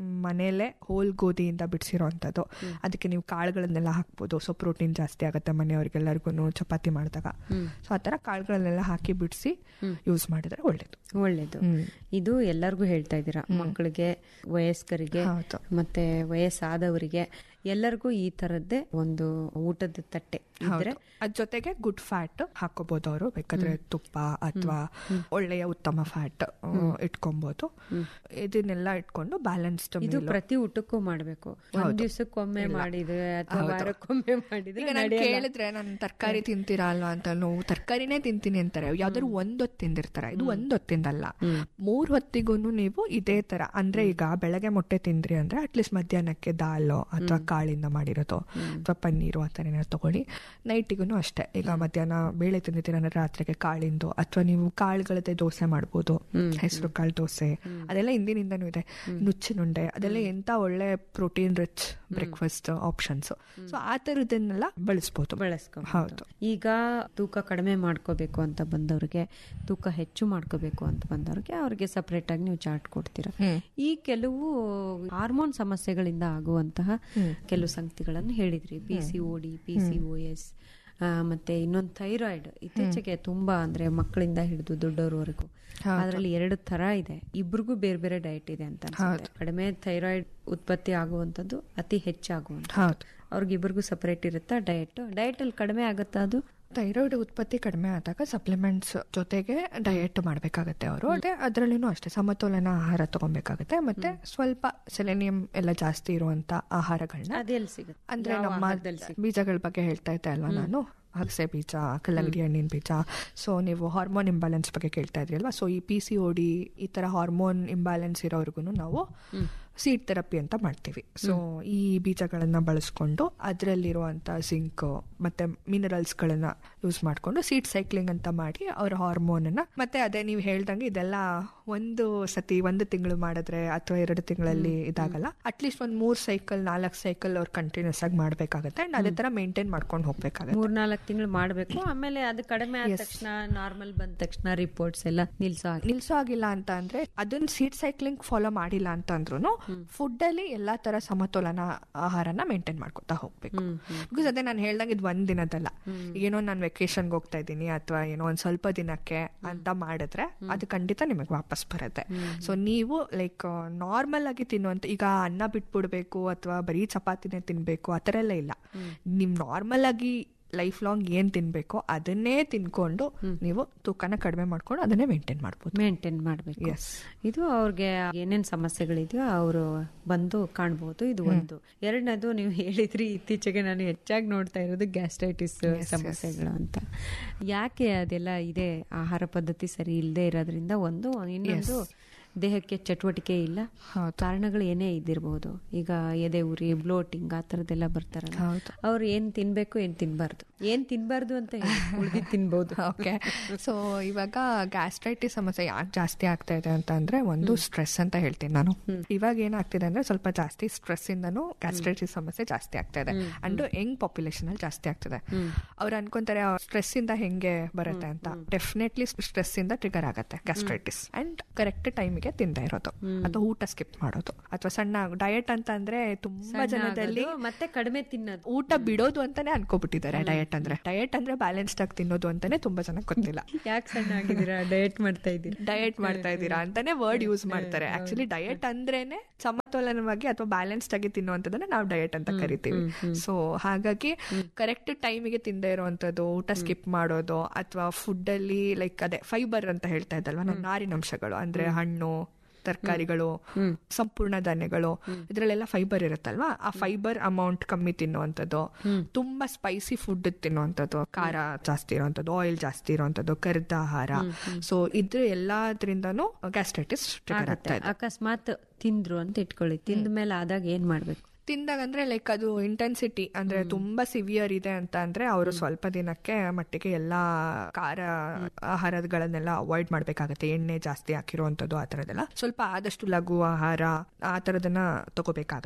ಮನೇಲೆ ಹೋಲ್ ಗೋಧಿಯಿಂದ ಬಿಡಿಸಿರೋವಂಥದ್ದು ಅದಕ್ಕೆ ನೀವು ಕಾಳುಗಳನ್ನೆಲ್ಲ ಹಾಕ್ಬೋದು ಸೊ ಪ್ರೋಟೀನ್ ಜಾಸ್ತಿ ಆಗುತ್ತೆ ಮನೆಯವ್ರಿಗೆಲ್ಲರಿಗೂ ಚಪಾತಿ ಮಾಡಿದಾಗ ಸೊ ಆ ಥರ ಕಾಳುಗಳನ್ನೆಲ್ಲ ಹಾಕಿ ಬಿಡಿಸಿ ಯೂಸ್ ಮಾಡಿದ್ರೆ ಒಳ್ಳೇದು ಒಳ್ಳೇದು ಹ್ಮ್. ಇದು ಎಲ್ಲರಿಗೂ ಹೇಳ್ತಾ ಇದ್ದೀರಾ ಮಕ್ಕಳಿಗೆ ವಯಸ್ಕರಿಗೆ ಹೌದು. ಮತ್ತೆ ವಯಸ್ಸಾದವರಿಗೆ ಎಲ್ಲರಿಗೂ ಈ ತರದ್ದೇ ಒಂದು ಊಟದ ತಟ್ಟೆ ಇದ್ರೆ ಅದ್ ಜೊತೆಗೆ ಗುಡ್ ಫ್ಯಾಟ್ ಹಾಕೋಬಹುದು ಅವರು ಬೇಕಾದ್ರೆ ತುಪ್ಪ ಅಥವಾ ಒಳ್ಳೆಯ ಉತ್ತಮ ಫ್ಯಾಟ್ ಇಟ್ಕೊಬಹುದು ಇದನ್ನೆಲ್ಲ ಇಟ್ಕೊಂಡು ಬ್ಯಾಲೆನ್ಸ್ಡ್ ಇದು ಪ್ರತಿ ಊಟಕ್ಕೂ ಮಾಡ್ಬೇಕು ಒಂದ್ ದಿವ್ಸಕ್ಕೊಮ್ಮೆ ಮಾಡಿದ್ರೆ ಅಥವಾ ವಾರಕ್ಕೊಮ್ಮೆ ಮಾಡಿದ್ರೆ ಈಗ ನಾನು ನಡೆಯಲ್ಲ. ಕೇಳಿದ್ರೆ ನಾನು ತರಕಾರಿ ತಿಂತೀರಾ ಅಲ್ವಾ ಅಂತ ನಾವು ತರಕಾರಿನೇ ತಿಂತೀನಿ ಅಂತಾರೆ ಯಾವ್ದಾದ್ರು ಒಂದೊತ್ತು ತಿಂದಿರ್ತಾರೆ ಇದು ಒಂದೊತ್ತಿಂದಲ್ಲ ಮೂರ್ ಹೊತ್ತಿಗೂ ನೀವು ಇದೇ ತರ ಅಂದ್ರೆ ಈಗ ಬೆಳಗ್ಗೆ ಮೊಟ್ಟೆ ತಿಂದ್ರಿ ಅಂದ್ರೆ ಅಟ್ಲೀಸ್ಟ್ ಮಧ್ಯಾಹ್ನಕ್ಕೆ ದಾಲು ಅಥವಾ ಕಾಳಿಂದ ಮಾಡಿರೋದು ಅಥವಾ ಪನ್ನೀರು ಆ ಥರ ಏನಾದ್ರು ತಗೊಳ್ಳಿ ನೈಟಿಗೂ ಅಷ್ಟೇ ಈಗ ಮಧ್ಯಾಹ್ನ ಬೇಳೆ ತಿಂದಿದ್ದೀರ ಅಂದ್ರೆ ರಾತ್ರಿಗೆ ಕಾಳಿಂದು ಅಥವಾ ನೀವು ಕಾಳುಗಳದ್ದೇ ದೋಸೆ ಮಾಡ್ಬೋದು ಹೆಸರು ಕಾಳು ದೋಸೆ ಅದೆಲ್ಲ ಹಿಂದಿನಿಂದನೂ ಇದೆ ನುಚ್ಚಿನುಂಡೆ ಅದೆಲ್ಲ ಎಂತ ಒಳ್ಳೆ protein rich breakfast options so ಆ ಥರದನ್ನೆಲ್ಲ ಬಳಸ್ಬೋದು ಬಳಸ್ಕೊಬೋದು. ಹೌದು ಈಗ ತೂಕ ಕಡಿಮೆ ಮಾಡ್ಕೋಬೇಕು ಅಂತ ಬಂದವ್ರಿಗೆ ತೂಕ ಹೆಚ್ಚು ಮಾಡ್ಕೋಬೇಕು ಅಂತ ಬಂದವ್ರಿಗೆ ಅವ್ರಿಗೆ ಸಪರೇಟ್ ಆಗಿ ನೀವು ಚಾರ್ಟ್ ಕೊಡ್ತೀರಾ ಈ ಕೆಲವು ಹಾರ್ಮೋನ್ ಸಮಸ್ಯೆಗಳಿಂದ ಆಗುವಂತಹ ಕೆಲವು ಸಂಗತಿಗಳನ್ನು ಹೇಳಿದ್ರಿ P C O D P C O S ಮತ್ತೆ ಇನ್ನೊಂದು ಥೈರಾಯ್ಡ್ ಇತ್ತೀಚೆಗೆ ತುಂಬಾ ಅಂದ್ರೆ ಮಕ್ಕಳಿಂದ ಹಿಡಿದು ದೊಡ್ಡವರವರೆಗೂ ಅದರಲ್ಲಿ ಎರಡು ತರ ಇದೆ ಇಬ್ರಿಗೂ ಬೇರೆ ಬೇರೆ ಡಯಟ್ ಇದೆ ಅಂತ ಅನ್ಸುತ್ತೆ ಕಡಿಮೆ ಥೈರಾಯ್ಡ್ ಉತ್ಪತ್ತಿ ಆಗುವಂತದ್ದು ಅತಿ ಹೆಚ್ಚಾಗುವಂತ ಹೌದು ಅವ್ರಿಗಿಬ್ಬರಿಗೂ ಸಪರೇಟ್ ಇರುತ್ತಾ ಡಯಟ್ ಡಯಟ್ ಅಲ್ಲಿ ಕಡಿಮೆ ಆಗುತ್ತಾ ಅದು ಥೈರಾಯ್ಡ್ ಉತ್ಪತ್ತಿ ಕಡಿಮೆ ಆದಾಗ ಸಪ್ಲಿಮೆಂಟ್ಸ್ ಜೊತೆಗೆ ಡಯಟ್ ಮಾಡಬೇಕಾಗತ್ತೆ ಅವರು ಅದೇ ಅದರಲ್ಲೂ ಅಷ್ಟೇ ಸಮತೋಲನ ಆಹಾರ ತಗೊಬೇಕಾಗತ್ತೆ ಮತ್ತೆ ಸ್ವಲ್ಪ ಸೆಲೆನಿಯಂ ಎಲ್ಲ ಜಾಸ್ತಿ ಇರುವಂತ ಆಹಾರಗಳನ್ನ ಅದೆಲ್ಲಿ ಸಿಗುತ್ತೆ ಅಂದ್ರೆ ಯಾವ ನಮ್ಮ ಆಹಾರದಲ್ಲಿ ಸಿಗುತ್ತೆ? ಬೀಜಗಳ ಬಗ್ಗೆ ಹೇಳ್ತಾ ಇದ್ದೆ ಅಲ್ವಾ ನಾನು ಅಗಸೆ ಬೀಜ ಕಲ್ಲಂಗಡಿ ಹಣ್ಣಿನ ಬೀಜ ಸೊ ನೀವು ಹಾರ್ಮೋನ್ ಇಂಬ್ಯಾಲೆನ್ಸ್ ಬಗ್ಗೆ ಕೇಳ್ತಾ ಇದ್ರಿ ಅಲ್ವಾ ಸೊ ಈ ಪಿ ಸಿ ಓ ಡಿ ಈ ತರ ಹಾರ್ಮೋನ್ ಇಂಬ್ಯಾಲೆನ್ಸ್ ಇರೋರ್ಗು ನಾವು ಸೀಡ್ ಥೆರಪಿ ಅಂತ ಮಾಡ್ತೀವಿ ಸೊ ಈ ಬೀಜಗಳನ್ನ ಬಳಸ್ಕೊಂಡು ಅದರಲ್ಲಿರುವಂತ ಜಿಂಕ್ ಮತ್ತೆ ಮಿನರಲ್ಸ್ಗಳನ್ನ ಯೂಸ್ ಮಾಡ್ಕೊಂಡು ಸೀಡ್ ಸೈಕ್ಲಿಂಗ್ ಅಂತ ಮಾಡಿ ಅವ್ರ ಹಾರ್ಮೋನ್ ಅನ್ನ ಮತ್ತೆ ಅದೇ ನೀವು ಹೇಳ್ದಂಗೆ ಇದೆಲ್ಲ ಒಂದು ಸತಿ ಒಂದು ತಿಂಗಳು ಮಾಡಿದ್ರೆ ಅಥವಾ ಎರಡು ತಿಂಗಳಲ್ಲಿ ಇದಾಗಲ್ಲ ಅಟ್ಲೀಸ್ಟ್ ಒಂದ್ ಮೂರ್ ಸೈಕಲ್ ನಾಲ್ಕು ಸೈಕಲ್ ಅವ್ರು ಕಂಟಿನ್ಯೂಸ್ ಆಗಿ ಮಾಡ್ಬೇಕಾಗತ್ತೆ ಅಂಡ್ ಅದೇ ತರ ಮೇಂಟೈನ್ ಮಾಡ್ಕೊಂಡು ಹೋಗ್ಬೇಕಾಗತ್ತೆ ಮೂರ್ನಾಲ್ಕು ತಿಂಗಳು ಮಾಡಬೇಕು ಆಮೇಲೆ ಅದು ಕಡಿಮೆ ಆದ ತಕ್ಷಣ ನಾರ್ಮಲ್ ಬಂದ ತಕ್ಷಣ ರಿಪೋರ್ಟ್ಸ್ ಎಲ್ಲ ನಿಲ್ಸೋ ಹಾಗೆ ನಿಲ್ಸೋ ಆಗಿಲ್ಲ ಅಂತ ಅಂದ್ರೆ ಅದನ್ನ ಸೀಡ್ ಸೈಕ್ಲಿಂಗ್ ಫಾಲೋ ಮಾಡಿಲ್ಲ ಅಂತ ಅಂದ್ರೂ ಫುಡ್ ಅಲ್ಲಿ ಎಲ್ಲಾ ತರ ಸಮತೋಲನ ಆಹಾರನ ಮೇಂಟೈನ್ ಮಾಡ್ಕೊತಾ ಹೋಗ್ಬೇಕು ಬಿಕಾಸ್ ಅದೇ ನಾನು ಹೇಳ್ದಂಗೆ ಇದು ಒಂದ್ ದಿನದಲ್ಲ ಏನೋ ನಾನು ವೆಕೇಶನ್ಗೆ ಹೋಗ್ತಾ ಇದ್ದೀನಿ ಅಥವಾ ಏನೋ ಒಂದ್ ಸ್ವಲ್ಪ ದಿನಕ್ಕೆ ಅಂತ ಮಾಡಿದ್ರೆ ಅದು ಖಂಡಿತ ನಿಮಗೆ ವಾಪಸ್ ಬರುತ್ತೆ ಸೊ ನೀವು ಲೈಕ್ ನಾರ್ಮಲ್ ಆಗಿ ತಿನ್ನುವಂತ ಈಗ ಅನ್ನ ಬಿಟ್ಬಿಡ್ಬೇಕು ಅಥವಾ ಬರೀ ಚಪಾತಿನೇ ತಿನ್ಬೇಕು ಆ ಥರ ಎಲ್ಲ ಇಲ್ಲ ನಿಮ್ ನಾರ್ಮಲ್ ಆಗಿ ಲೈಫ್ ಲಾಂಗ್ ಏನ್ ತಿನ್ಬೇಕೋ ಅದನ್ನೇ ತಿನ್ಕೊಂಡು ನೀವು ತೂಕನ ಕಡಿಮೆ ಮಾಡ್ಕೊಂಡು ಅದನ್ನೇ ಮೇಂಟೈನ್ ಮಾಡ್ಬೋದು ಮೇಂಟೈನ್ ಮಾಡಬೇಕು Yes. ಇದು ಅವ್ರಿಗೆ ಏನೇನ್ ಸಮಸ್ಯೆಗಳಿದೆಯೋ ಅವರು ಬಂದು ಕಾಣ್ಬೋದು ಇದು ಒಂದು ಎರಡನೇದು ನೀವು ಹೇಳಿದ್ರಿ ಇತ್ತೀಚೆಗೆ ನಾನು ಹೆಚ್ಚಾಗಿ ನೋಡ್ತಾ ಇರೋದು ಗ್ಯಾಸ್ಟ್ರೈಟಿಸ್ ಸಮಸ್ಯೆಗಳು ಅಂತ ಯಾಕೆ ಅದೆಲ್ಲ ಇದೆ ಆಹಾರ ಪದ್ಧತಿ ಸರಿ ಇಲ್ಲದೆ ಇರೋದ್ರಿಂದ ಒಂದು ಇನ್ನೊಂದು ದೇಹಕ್ಕೆ ಚಟುವಟಿಕೆ ಇಲ್ಲ ಕಾರಣಗಳು ಏನೇ ಇದ್ದಿರಬಹುದು ಈಗ ಎದೆ ಉರಿ ಬ್ಲೋಟಿಂಗ್ ಆ ಥರದ್ದೆಲ್ಲ ಬರ್ತಾರಲ್ಲ ಹೌದು. ಅವ್ರು ಏನ್ ತಿನ್ಬೇಕು ಏನ್ ತಿನ್ಬಾರ್ದು ಏನ್ ತಿನ್ಬಾರ್ದು ಅಂತ ಉಳಿದಿ ತಿನ್ಬಹುದು ಓಕೆ ಸೊ ಇವಾಗ ಗ್ಯಾಸ್ಟ್ರೈಟಿಸ್ ಸಮಸ್ಯೆ ಯಾಕೆ ಜಾಸ್ತಿ ಆಗ್ತಾ ಇದೆ ಅಂತ ಅಂದ್ರೆ ಒಂದು ಸ್ಟ್ರೆಸ್ ಅಂತ ಹೇಳ್ತೀನಿ ನಾನು ಇವಾಗ ಏನಾಗ್ತಿದೆ ಅಂದ್ರೆ ಸ್ವಲ್ಪ ಜಾಸ್ತಿ ಸ್ಟ್ರೆಸ್ ಇಂದನೂ ಗ್ಯಾಸ್ಟ್ರೈಟಿಸ್ ಸಮಸ್ಯೆ ಜಾಸ್ತಿ ಆಗ್ತಾ ಇದೆ ಅಂಡ್ ಯಂಗ್ ಪಾಪ್ಯುಲೇಷನ್ ಅಲ್ಲಿ ಜಾಸ್ತಿ ಆಗ್ತಿದೆ ಅವ್ರು ಅನ್ಕೊಂತಾರೆ ಸ್ಟ್ರೆಸ್ ಇಂದ ಹೆಂಗೆ ಬರುತ್ತೆ ಅಂತ ಡೆಫಿನೆಟ್ಲಿ ಸ್ಟ್ರೆಸ್ ಇಂದ ಟ್ರಿಗರ್ ಆಗತ್ತೆ ಗ್ಯಾಸ್ಟ್ರೈಟಿಸ್ ಅಂಡ್ ಕರೆಕ್ಟ್ ಟೈಮಿಗೆ ತಿಂದ ಇರೋದು ಅಥವಾ ಊಟ ಸ್ಕಿಪ್ ಮಾಡೋದು ಅಥವಾ ಸಣ್ಣ ಡಯಟ್ ಅಂತ ಅಂದ್ರೆ ತುಂಬಾ ಜನದಲ್ಲಿ ಮತ್ತೆ ಕಡಿಮೆ ತಿನ್ನೋದು ಊಟ ಬಿಡೋದು ಅಂತಾನೆ ಅನ್ಕೋಬಿಟ್ಟಿದ್ದಾರೆ ಡಯಟ್ ಅಂದ್ರೆ ಡಯಟ್ ಅಂದ್ರೆ ಬ್ಯಾಲೆನ್ಸ್ಡ್ ಆಗಿ ತಿನ್ನೋದು ಅಂತಾನೆ ತುಂಬಾ ಜನಕ್ಕೆ ಗೊತ್ತಿಲ್ಲ ಯಾಕೆ ಸಣ್ಣ ಆಗಿದ್ದೀರಾ ಡಯಟ್ ಮಾಡ್ತಾ ಇದ್ದೀರಾ ಡಯಟ್ ಮಾಡ್ತಾ ಇದ್ದೀರಾ ಅಂತಾನೆ ವರ್ಡ್ ಯೂಸ್ ಮಾಡ್ತಾರೆ ಆಕ್ಚುಲಿ ಡಯಟ್ ಅಂದ್ರೇನೆ ಸಮತೋಲನವಾಗಿ ಅಥವಾ ಬ್ಯಾಲೆನ್ಸ್ಡ್ ಆಗಿ ತಿನ್ನುವಂಥದ್ದನ್ನ ನಾವು ಡಯಟ್ ಅಂತ ಕರಿತೀವಿ ಸೊ ಹಾಗಾಗಿ ಕರೆಕ್ಟ್ ಟೈಮಿಗೆ ತಿಂದೇ ಇರುವಂತದ್ದು ಊಟ ಸ್ಕಿಪ್ ಮಾಡೋದು ಅಥವಾ ಫುಡ್ ಅಲ್ಲಿ ಲೈಕ್ ಅದೇ ಫೈಬರ್ ಅಂತ ಹೇಳ್ತಾ ಇದ್ದಲ್ವಾ ನಾವು ನಾರಿನಂಶಗಳು ಅಂದ್ರೆ ಹಣ್ಣು ತರಕಾರಿಗಳು ಸಂಪೂರ್ಣ ಧಾನ್ಯಗಳು ಇದ್ರಲ್ಲೆಲ್ಲ ಫೈಬರ್ ಇರುತ್ತಲ್ವಾ ಆ ಫೈಬರ್ ಅಮೌಂಟ್ ಕಮ್ಮಿ ತಿನ್ನುವಂಥದ್ದು ತುಂಬಾ ಸ್ಪೈಸಿ ಫುಡ್ ತಿನ್ನುವಂಥದ್ದು ಖಾರ ಜಾಸ್ತಿ ಇರುವಂಥದ್ದು ಆಯಿಲ್ ಜಾಸ್ತಿ ಇರುವಂಥದ್ದು ಕರಿದ ಆಹಾರ ಸೊ ಇದ್ರ ಎಲ್ಲಾದ್ರಿಂದನೂ ಗ್ಯಾಸ್ಟ್ರೈಟಿಸ್ ಟ್ರಿಗರ್ ಆಗ್ತಾ ಇದೆ ಅಕಸ್ಮಾತ್ ತಿಂದ್ರು ಅಂತ ಇಟ್ಕೊಳ್ಳಿ ತಿಂದ ಮೇಲೆ ಆದಾಗ ಏನ್ ಮಾಡ್ಬೇಕು ತಿಂದಾಗ ಅಂದ್ರೆ ಲೈಕ್ ಅದು ಇಂಟೆನ್ಸಿಟಿ ಅಂದ್ರೆ ತುಂಬಾ ಸಿವಿಯರ್ ಇದೆ ಅಂತ ಅಂದ್ರೆ ಅವರು ಸ್ವಲ್ಪ ದಿನಕ್ಕೆ ಮಟ್ಟಿಗೆ ಎಲ್ಲಾ ಖಾರ ಆಹಾರಗಳನ್ನೆಲ್ಲ ಅವಾಯ್ಡ್ ಮಾಡ್ಬೇಕಾಗತ್ತೆ ಎಣ್ಣೆ ಜಾಸ್ತಿ ಹಾಕಿರುವಂತದ್ದು ಆ ತರದೆಲ್ಲ ಸ್ವಲ್ಪ ಆದಷ್ಟು ಲಘು ಆಹಾರ ಆ ತರದನ್ನ ತಗೋಬೇಕಾಗತ್ತೆ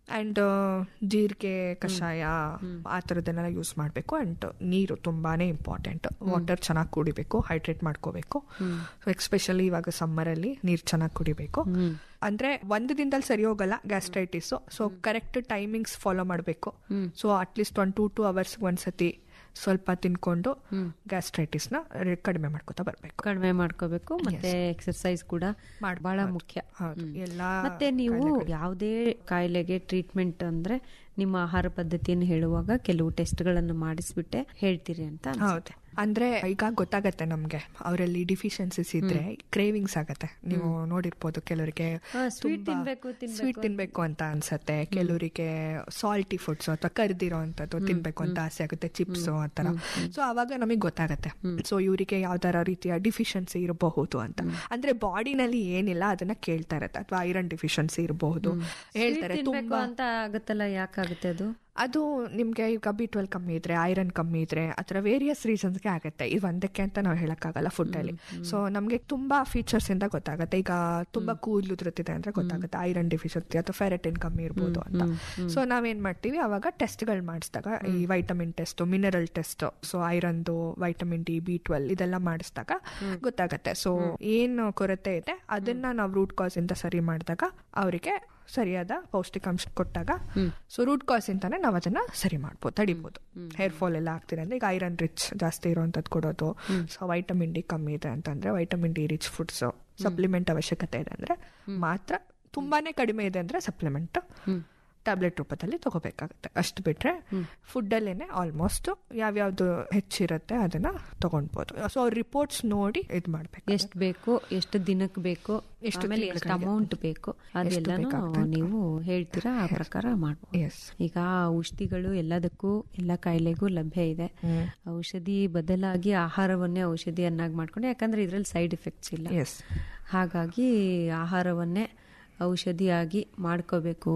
ಅಂಡ್ ಜೀರಿಗೆ ಕಷಾಯ ಆ ಥರದ್ದನ್ನೆಲ್ಲ ಯೂಸ್ ಮಾಡಬೇಕು ಅಂಡ್ ನೀರು ತುಂಬಾನೇ ಇಂಪಾರ್ಟೆಂಟ್ ವಾಟರ್ ಚೆನ್ನಾಗಿ ಕುಡಿಬೇಕು ಹೈಡ್ರೇಟ್ ಮಾಡ್ಕೋಬೇಕು ಎಕ್ಸ್ಪೆಷಲಿ ಇವಾಗ ಸಮ್ಮರಲ್ಲಿ ನೀರು ಚೆನ್ನಾಗಿ ಕುಡಿಬೇಕು ಅಂದ್ರೆ ಒಂದು ದಿನದಲ್ಲಿ ಸರಿ ಹೋಗಲ್ಲ gastritis so correct timings follow ಮಾಡಬೇಕು so at least one two two hours ಒಂದ್ಸತಿ ಸ್ವಲ್ಪ ತಿನ್ಕೊಂಡು ಗ್ಯಾಸ್ಟ್ರೈಟಿಸ್ ನ ಕಡಿಮೆ ಮಾಡ್ಕೋತಾ ಬರ್ಬೇಕು ಕಡಿಮೆ ಮಾಡ್ಕೋಬೇಕು ಮತ್ತೆ ಎಕ್ಸರ್ಸೈಸ್ ಕೂಡ ಮಾಡ್ಬೇಕು. ಬಹಳ ಮುಖ್ಯ ಹೌದು ಹ್ಮ್. ಎಲ್ಲಾ ಮತ್ತೆ ನೀವು ಯಾವುದೇ ಕಾಯಿಲೆಗೆ ಟ್ರೀಟ್ಮೆಂಟ್ ಅಂದ್ರೆ ನಿಮ್ಮ ಆಹಾರ ಪದ್ಧತಿಯನ್ನು ಹೇಳುವಾಗ ಕೆಲವು ಟೆಸ್ಟ್ಗಳನ್ನು ಮಾಡಿಸ್ಬಿಟ್ಟೆ ಹೇಳ್ತೀರಿ ಅಂತ ಅನ್ಸುತ್ತೆ. ಹೌದು ಅಂದ್ರೆ ಈಗ ಗೊತ್ತಾಗತ್ತೆ ನಮ್ಗೆ ಅವರಲ್ಲಿ ಡಿಫಿಷಿಯನ್ಸಿಸ್ ಇದ್ರೆ ಕ್ರೇವಿಂಗ್ಸ್ ಆಗತ್ತೆ ನೀವು ನೋಡಿರ್ಬೋದು ಕೆಲವರಿಗೆ ಹಾ, sweet ತಿನ್ಬೇಕು, ತಿನ್ಬೇಕು ಸ್ವೀಟ್ ತಿನ್ಬೇಕು ಅಂತ ಅನ್ಸತ್ತೆ ಕೆಲವರಿಗೆ ಸಾಲ್ಟಿ ಫುಡ್ಸ್ ಅಥವಾ ಕರ್ದಿರೋ ಅಂತದ್ದು ತಿನ್ಬೇಕು ಅಂತ ಆಸೆ ಆಗುತ್ತೆ ಚಿಪ್ಸ್ ಆ ತರ ಸೊ ಅವಾಗ ನಮಗೆ ಗೊತ್ತಾಗತ್ತೆ ಸೊ ಇವರಿಗೆ ಯಾವ್ದಾರ ರೀತಿಯ ಡಿಫಿಷಿಯನ್ಸಿ ಇರಬಹುದು ಅಂತ ಅಂದ್ರೆ ಬಾಡಿನಲ್ಲಿ ಏನಿಲ್ಲ ಅದನ್ನ ಕೇಳ್ತಾ ಇರತ್ತೆ ಅಥವಾ ಐರನ್ ಡಿಫಿಷಿಯನ್ಸಿ ಇರಬಹುದು ಹೇಳ್ತಾರೆ ತಿನ್ಬೇಕು ತುಂಬಾ ಅಂತ ಆಗುತ್ತಲ್ಲ ಯಾಕಾಗುತ್ತೆ ಅದು ಅದು ನಿಮ್ಗೆ ಈಗ ಬಿ ಟ್ವೆಲ್ ಕಮ್ಮಿ ಇದ್ರೆ ಐರನ್ ಕಮ್ಮಿ ಇದ್ರೆ ಆ ಥರ ವೇರಿಯಸ್ ರೀಸನ್ಸ್ಗೆ ಆಗುತ್ತೆ ಇದು ಒಂದಕ್ಕೆ ಅಂತ ನಾವು ಹೇಳಕ್ಕಾಗಲ್ಲ ಫುಡ್ ಅಲ್ಲಿ ಸೊ ನಮ್ಗೆ ತುಂಬಾ ಫೀಚರ್ಸ್ ಇಂದ ಗೊತ್ತಾಗುತ್ತೆ ಈಗ ತುಂಬಾ ಕೂದಲು ಉದುರುತ್ತಿದೆ ಅಂದ್ರೆ ಗೊತ್ತಾಗುತ್ತೆ ಐರನ್ ಡಿಫಿಷಿಯನ್ಸಿ ಅಥವಾ ಫೆರಟಿನ್ ಕಮ್ಮಿ ಇರ್ಬೋದು ಅಂತ ಸೊ ನಾವೇನ್ ಮಾಡ್ತೀವಿ ಅವಾಗ ಟೆಸ್ಟ್ಗಳು ಮಾಡಿಸಿದಾಗ ಈ vitamin test mineral test so ಐರನ್ದು ವೈಟಮಿನ್ ಡಿ ಬಿ ಟ್ವೆಲ್ ಇದೆಲ್ಲ ಮಾಡಿಸಿದಾಗ ಗೊತ್ತಾಗತ್ತೆ ಸೊ ಏನು ಕೊರತೆ ಇದೆ ಅದನ್ನ ನಾವು ರೂಟ್ ಕಾಸ್ ಇಂದ ಸರಿ ಮಾಡಿದಾಗ ಅವರಿಗೆ ಸರಿಯಾದ ಪೌಷ್ಟಿಕಾಂಶ ಕೊಟ್ಟಾಗ ಸೊ ರೂಟ್ ಕಾಸ್ ಇಂತಾನೆ ನಾವು ಅದನ್ನ ಸರಿ ಮಾಡ್ಬೋದು ತಡಿಬೋದು ಹೇರ್ ಫಾಲ್ ಎಲ್ಲ ಆಗ್ತಿದೆ ಅಂದ್ರೆ ಈಗ ಐರನ್ ರಿಚ್ ಜಾಸ್ತಿ ಇರುವಂತದ್ದು ಕೊಡೋದು ಸೊ ವೈಟಮಿನ್ ಡಿ ಕಮ್ಮಿ ಇದೆ ಅಂತಂದ್ರೆ vitamin D rich foods supplement ಅವಶ್ಯಕತೆ ಇದೆ ಅಂದ್ರೆ ಮಾತ್ರ ತುಂಬಾನೇ ಕಡಿಮೆ ಇದೆ ಅಂದ್ರೆ ಸಪ್ಲಿಮೆಂಟ್ ಟ್ಯಾಬ್ಲೆಟ್ ರೂಪದಲ್ಲಿ ತಗೋಬೇಕಾಗುತ್ತೆ ಅಷ್ಟು ಬಿಟ್ರೆ ಫುಡ್ಡಲ್ಲೇನೆ ಆಲ್ಮೋಸ್ಟ್ ಯಾವ್ಯಾವ್ದು ಹೆಚ್ಚಿರುತ್ತೆ ಅದನ್ನ ತಗೊಂಡ್ಬೋದು ಸೊ ಅವ್ರ ರಿಪೋರ್ಟ್ಸ್ ನೋಡಿ ಇದು ಮಾಡ್ಬೇಕು ಎಷ್ಟು ಬೇಕು ಎಷ್ಟು ದಿನಕ್ಕೆ ಬೇಕು ಎಷ್ಟು ಆಮೇಲೆ ಎಷ್ಟು ಅಮೌಂಟ್ ಬೇಕು ಅದೆಲ್ಲಾನು ನೀವು ಹೇಳ್ತೀರಾ ಆ ಪ್ರಕಾರ ಮಾಡ್ಬೋದು ಎಸ್ ಈಗ ಔಷಧಿಗಳು ಎಲ್ಲದಕ್ಕೂ ಎಲ್ಲ ಕಾಯಿಲೆಗೂ ಲಭ್ಯ ಇದೆ ಔಷಧಿ ಬದಲಾಗಿ ಆಹಾರವನ್ನೇ ಔಷಧಿಯನ್ನಾಗಿ ಮಾಡ್ಕೊಂಡು ಯಾಕಂದ್ರೆ ಇದ್ರಲ್ಲಿ ಸೈಡ್ ಎಫೆಕ್ಟ್ಸ್ ಇಲ್ಲ ಎಸ್ ಹಾಗಾಗಿ ಆಹಾರವನ್ನೇ ಔಷಧಿಯಾಗಿ ಮಾಡ್ಕೋಬೇಕು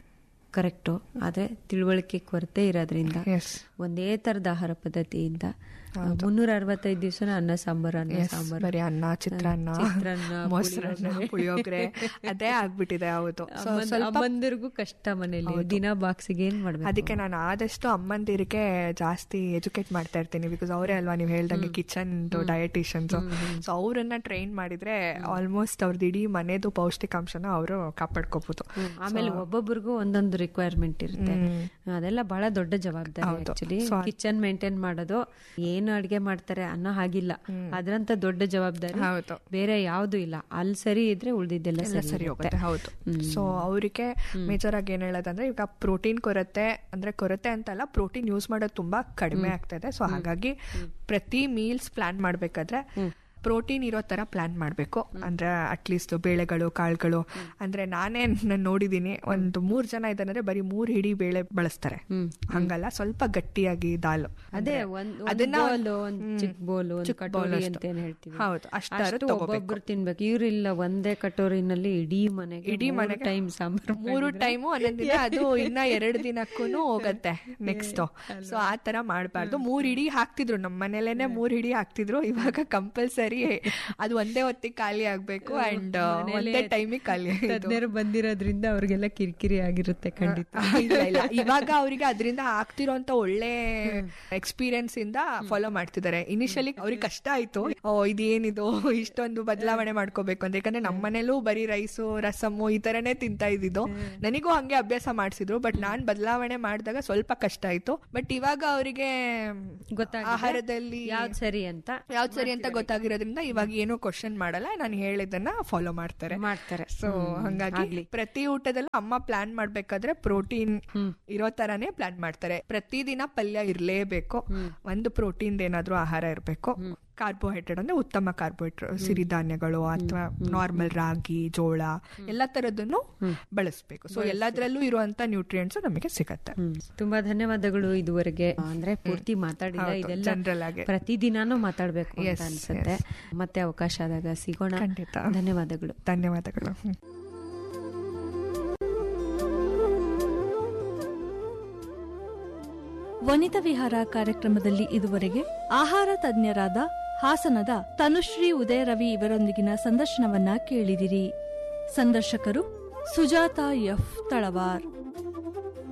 ಕರೆಕ್ಟು ಆದರೆ ತಿಳುವಳಿಕೆ ಕೊರತೆ ಇರೋದ್ರಿಂದ ಎಸ್ ಒಂದೇ ತರದ ಆಹಾರ ಪದ್ಧತಿಯಿಂದ ಮುನ್ನೂರ ಅರವತ್ತೈದು ದಿವಸ ಅನ್ನ ಸಾಂಬಾರು ಅನ್ನ ಸಾಂಬಾರು ಬರೀ ಅನ್ನ ಚಿತ್ರಾನ್ನ ಚಿತ್ರಾನ್ನ, ಮೊಸರನ್ನ ಪುಳಿಯೋಗರೆ ಅದೇ ಆಗ್ಬಿಟ್ಟಿದೆ ಹೌದು So, ಅಮ್ಮಂದ್- ಸ್ವಲ್ಪ ಅಮ್ಮಂದಿರ್ಗೂ ಕಷ್ಟ ಮನೇಲಿ ದಿನ ಬಾಕ್ಸಿಗೆ ಏನ್ ಮಾಡ್ಬೇಕು ಅದಕ್ಕೆ ನಾನು ಆದಷ್ಟು ಅಮ್ಮಂದಿರಿಗೆ ಜಾಸ್ತಿ ಎಜುಕೇಟ್ ಮಾಡ್ತಾ ಇರ್ತೀನಿ ಬಿಕಾಸ್ ಅವರೇ ಅಲ್ವಾ ನೀವು ಹೇಳ್ದಂಗೆ ಕಿಚನ್ ಡಯಟಿಷಿಯನ್ಸ್ ಸೊ ಅವರನ್ನ ಟ್ರೈನ್ ಮಾಡಿದ್ರೆ ಆಲ್ಮೋಸ್ಟ್ ಅವ್ರದ್ದು ಇಡೀ ಮನೆದು ಪೌಷ್ಟಿಕಾಂಶನ ಅವರು ಕಾಪಾಡ್ಕೋಬಹುದು ಆಮೇಲೆ ಒಬ್ಬೊಬ್ರಿಗೂ ಒಂದೊಂದು ರಿಕ್ವೈರ್ಮೆಂಟ್ ಇರುತ್ತೆ ಅದೆಲ್ಲ ಬಹಳ ದೊಡ್ಡ ಜವಾಬ್ದಾರಿ ಹೌದು. ಆಕ್ಚುಲಿ So, ಕಿಚನ್ ಮೇಂಟೈನ್ ಮಾಡೋದು ಏನು ಅಡ್ಗೆ ಮಾಡ್ತಾರೆ ಅನ್ನೋ ಹಾಗಿಲ್ಲ ಅದ್ರಂತ ದೊಡ್ಡ ಜವಾಬ್ದಾರಿ ಹೌದು ಬೇರೆ ಯಾವ್ದು ಇಲ್ಲ ಅಲ್ಲಿ ಸರಿ ಇದ್ರೆ ಉಳ್ದಿದ್ದೆಲ್ಲ ಎಲ್ಲ ಸರಿ ಸರಿ ಇರುತ್ತೆ. ಹೋಗುತ್ತೆ ಹೌದು ಸೊ ಅವರಿಗೆ ಮೇಜರ್ ಆಗಿ ಏನ್ ಹೇಳೋದಂದ್ರೆ ಈಗ ಪ್ರೋಟೀನ್ ಕೊರತೆ ಅಂದ್ರೆ ಕೊರತೆ ಅಂತಲ್ಲ ಪ್ರೋಟೀನ್ ಯೂಸ್ ಮಾಡೋದು ತುಂಬಾ ಕಡಿಮೆ ಆಗ್ತದೆ ಸೊ ಹಾಗಾಗಿ ಪ್ರತಿ ಮೀಲ್ಸ್ ಪ್ಲಾನ್ ಮಾಡ್ಬೇಕಾದ್ರೆ ಪ್ರೋಟೀನ್ ಇರೋ ತರ ಪ್ಲಾನ್ ಮಾಡಬೇಕು ಅಂದ್ರೆ ಅಟ್ಲೀಸ್ಟ್ ಬೇಳೆಗಳು ಕಾಳುಗಳು ಅಂದ್ರೆ ನಾನೇ ನಾನ್ ನೋಡಿದೀನಿ ಒಂದು ಮೂರ್ ಜನ ಇದ್ದಾನಂದ್ರೆ ಬರೀ ಮೂರ್ ಹಿಡಿ ಬೇಳೆ ಬಳಸ್ತಾರೆ ಹಂಗಲ್ಲ ಸ್ವಲ್ಪ ಗಟ್ಟಿಯಾಗಿ ದಾಲು ಅದೇ ಅಂದ್ರೆ ಒಂದ್ ಅದನ್ನ ಬೋಲು ಒಂದ್ ಹ್ಮ್. ಚಿಕ್ಕ ಬೋಲು ಒಂದ್ ಚಿಕ್ಕ ಕಟೋರಿ bowl ಅಂತ ಅಷ್ಟು. ಏನ್ ಹೇಳ್ತೀವಿ ಹೌದು ಅಷ್ಟಾರು ಅಷ್ಟು ತಗೋಬೇಕು ಒಬ್ಬೊಬ್ರು ತಿನ್ಬೇಕು ಇವ್ರಿಲ್ಲ ಒಂದೇ ಕಟೋರಿನಲ್ಲಿ ಇಡೀ ಮನೆಗೆ ಇಡೀ ಮನೆಗೆ ಟೈಮ್ ಸಾಂಬಾರು ಮೂರು ಟೈಮು ಒಂದೊಂದ್ ದಿನ ಅದು ಇನ್ನ ಎರಡು ದಿನಕ್ಕೂ ಹೋಗತ್ತೆ ನೆಕ್ಸ್ಟ್ ಸೊ ಆ ತರ ಮಾಡಬಾರ್ದು ಮೂರ್ ಹಿಡಿ ಹಾಕ್ತಿದ್ರು ನಮ್ಮ ಮನೇಲೇನೆ ಮೂರ್ ಹಿಡಿ ಹಾಕ್ತಿದ್ರು ಇವಾಗ ಕಂಪಲ್ಸರಿ ಅದು ಒಂದೇ ಹೊತ್ತಿಗೆ ಖಾಲಿ ಆಗ್ಬೇಕು ಅಂಡ್ ಒಂದೇ ಟೈಮಿಗೆ ಖಾಲಿ ಆಯ್ತು. ತಜ್ಞರು ಬಂದಿರೋದ್ರಿಂದ ಅವ್ರಿಗೆಲ್ಲ ಕಿರಿಕಿರಿ ಆಗಿರುತ್ತೆ ಖಂಡಿತ ಇಲ್ಲ ಇಲ್ಲ ಇವಾಗ ಅವರಿಗೆ ಅದರಿಂದ ಆಗ್ತಿರೋಂತ ಒಳ್ಳೆ ಎಕ್ಸ್ಪೀರಿಯನ್ಸ್ ಇಂದ ಫಾಲೋ ಮಾಡ್ತಿದ್ದಾರೆ ಇನಿಷಿಯಲಿ ಅವ್ರಿಗೆ ಕಷ್ಟ ಆಯ್ತು ಓ ಇದೇನಿದು ಇಷ್ಟೊಂದು ಬದಲಾವಣೆ ಮಾಡ್ಕೋಬೇಕು ಅಂತ ಯಾಕಂದ್ರೆ ನಮ್ಮ ಮನೇಲೂ ಬರೀ ರೈಸು ರಸಮ್ಮು ಈ ತರನೇ ತಿಂತಾ ಇದ್ದಿದ್ದು ನನಗೂ ಹಂಗೆ ಅಭ್ಯಾಸ ಮಾಡಿಸಿದ್ರು ಬಟ್ ನಾನ್ ಬದಲಾವಣೆ ಮಾಡಿದಾಗ ಸ್ವಲ್ಪ ಕಷ್ಟ ಆಯ್ತು ಬಟ್ ಇವಾಗ ಅವರಿಗೆ ಗೊತ್ತಾಗಿದೆ. ಆಹಾರದಲ್ಲಿ ಯಾವ್ದ್ ಸರಿ ಅಂತ ಯಾವ್ದು ಸರಿ ಅಂತ ಗೊತ್ತಾಗಿರೋದ್ರಿಂದ ಇವಾಗ ಏನೋ ಕ್ವಶನ್ ಮಾಡಲ್ಲ ನಾನು ಹೇಳಿದ್ದನ್ನ ಫಾಲೋ ಮಾಡ್ತಾರೆ ಮಾಡ್ತಾರೆ ಸೊ ಹಂಗಾಗಿ ಪ್ರತಿ ಊಟದಲ್ಲೂ ಅಮ್ಮ ಪ್ಲಾನ್ ಮಾಡ್ಬೇಕಾದ್ರೆ ಪ್ರೋಟೀನ್ ಇರೋ ತರಾನೇ ಪ್ಲಾನ್ ಮಾಡ್ತಾರೆ ಪ್ರತಿದಿನ ಪಲ್ಯ ಇರ್ಲೇಬೇಕು ಒಂದು ಪ್ರೋಟೀನ್ ಏನಾದ್ರೂ ಆಹಾರ ಇರಬೇಕು ಕಾರ್ಬೋಹೈಡ್ರೇಟ್ ಅಂದ್ರೆ ಉತ್ತಮ ಕಾರ್ಬೋಹೈಡ್ರೇಟ್ ಸಿರಿಧಾನ್ಯಗಳು ಅಥವಾ ನಾರ್ಮಲ್ ರಾಗಿ ಜೋಳ ಎಲ್ಲ ತರದನ್ನು ಬಳಸಬೇಕು ಸೊ ಎಲ್ಲದರಲ್ಲೂ ಇರುವಂತ ನ್ಯೂಟ್ರಿಯೆಂಟ್ಸ್ ನಮಗೆ ಸಿಗತ್ತೆ ಹ್ಮ್. ತುಂಬಾ ಧನ್ಯವಾದಗಳು ಇದುವರೆಗೆ ಅಂದ್ರೆ ಪೂರ್ತಿ ಮಾತಾಡಿಲ್ಲ ಹೌದು, ಇದೆಲ್ಲ general ಆಗಿ. ಪ್ರತಿದಿನಾನು ಮಾತಾಡ್ಬೇಕು ಅಂತ Yes, ಅನ್ಸುತ್ತೆ ಮತ್ತೆ ಅವಕಾಶ ಆದಾಗ ಸಿಗೋಣ ಖಂಡಿತ. ಧನ್ಯವಾದಗಳು ಧನ್ಯವಾದಗಳು ಹ್ಮ್. ವನಿತಾ ವಿಹಾರ ಕಾರ್ಯಕ್ರಮದಲ್ಲಿ ಇದುವರೆಗೆ ಆಹಾರ ತಜ್ಞರಾದ ಹಾಸನದ ತನುಶ್ರೀ ಉದಯರವಿ ಇವರೊಂದಿಗಿನ ಸಂದರ್ಶನವನ್ನ ಕೇಳಿದಿರಿ ಸಂದರ್ಶಕರು ಸುಜಾತ ಎಫ್ ತಳವಾರ್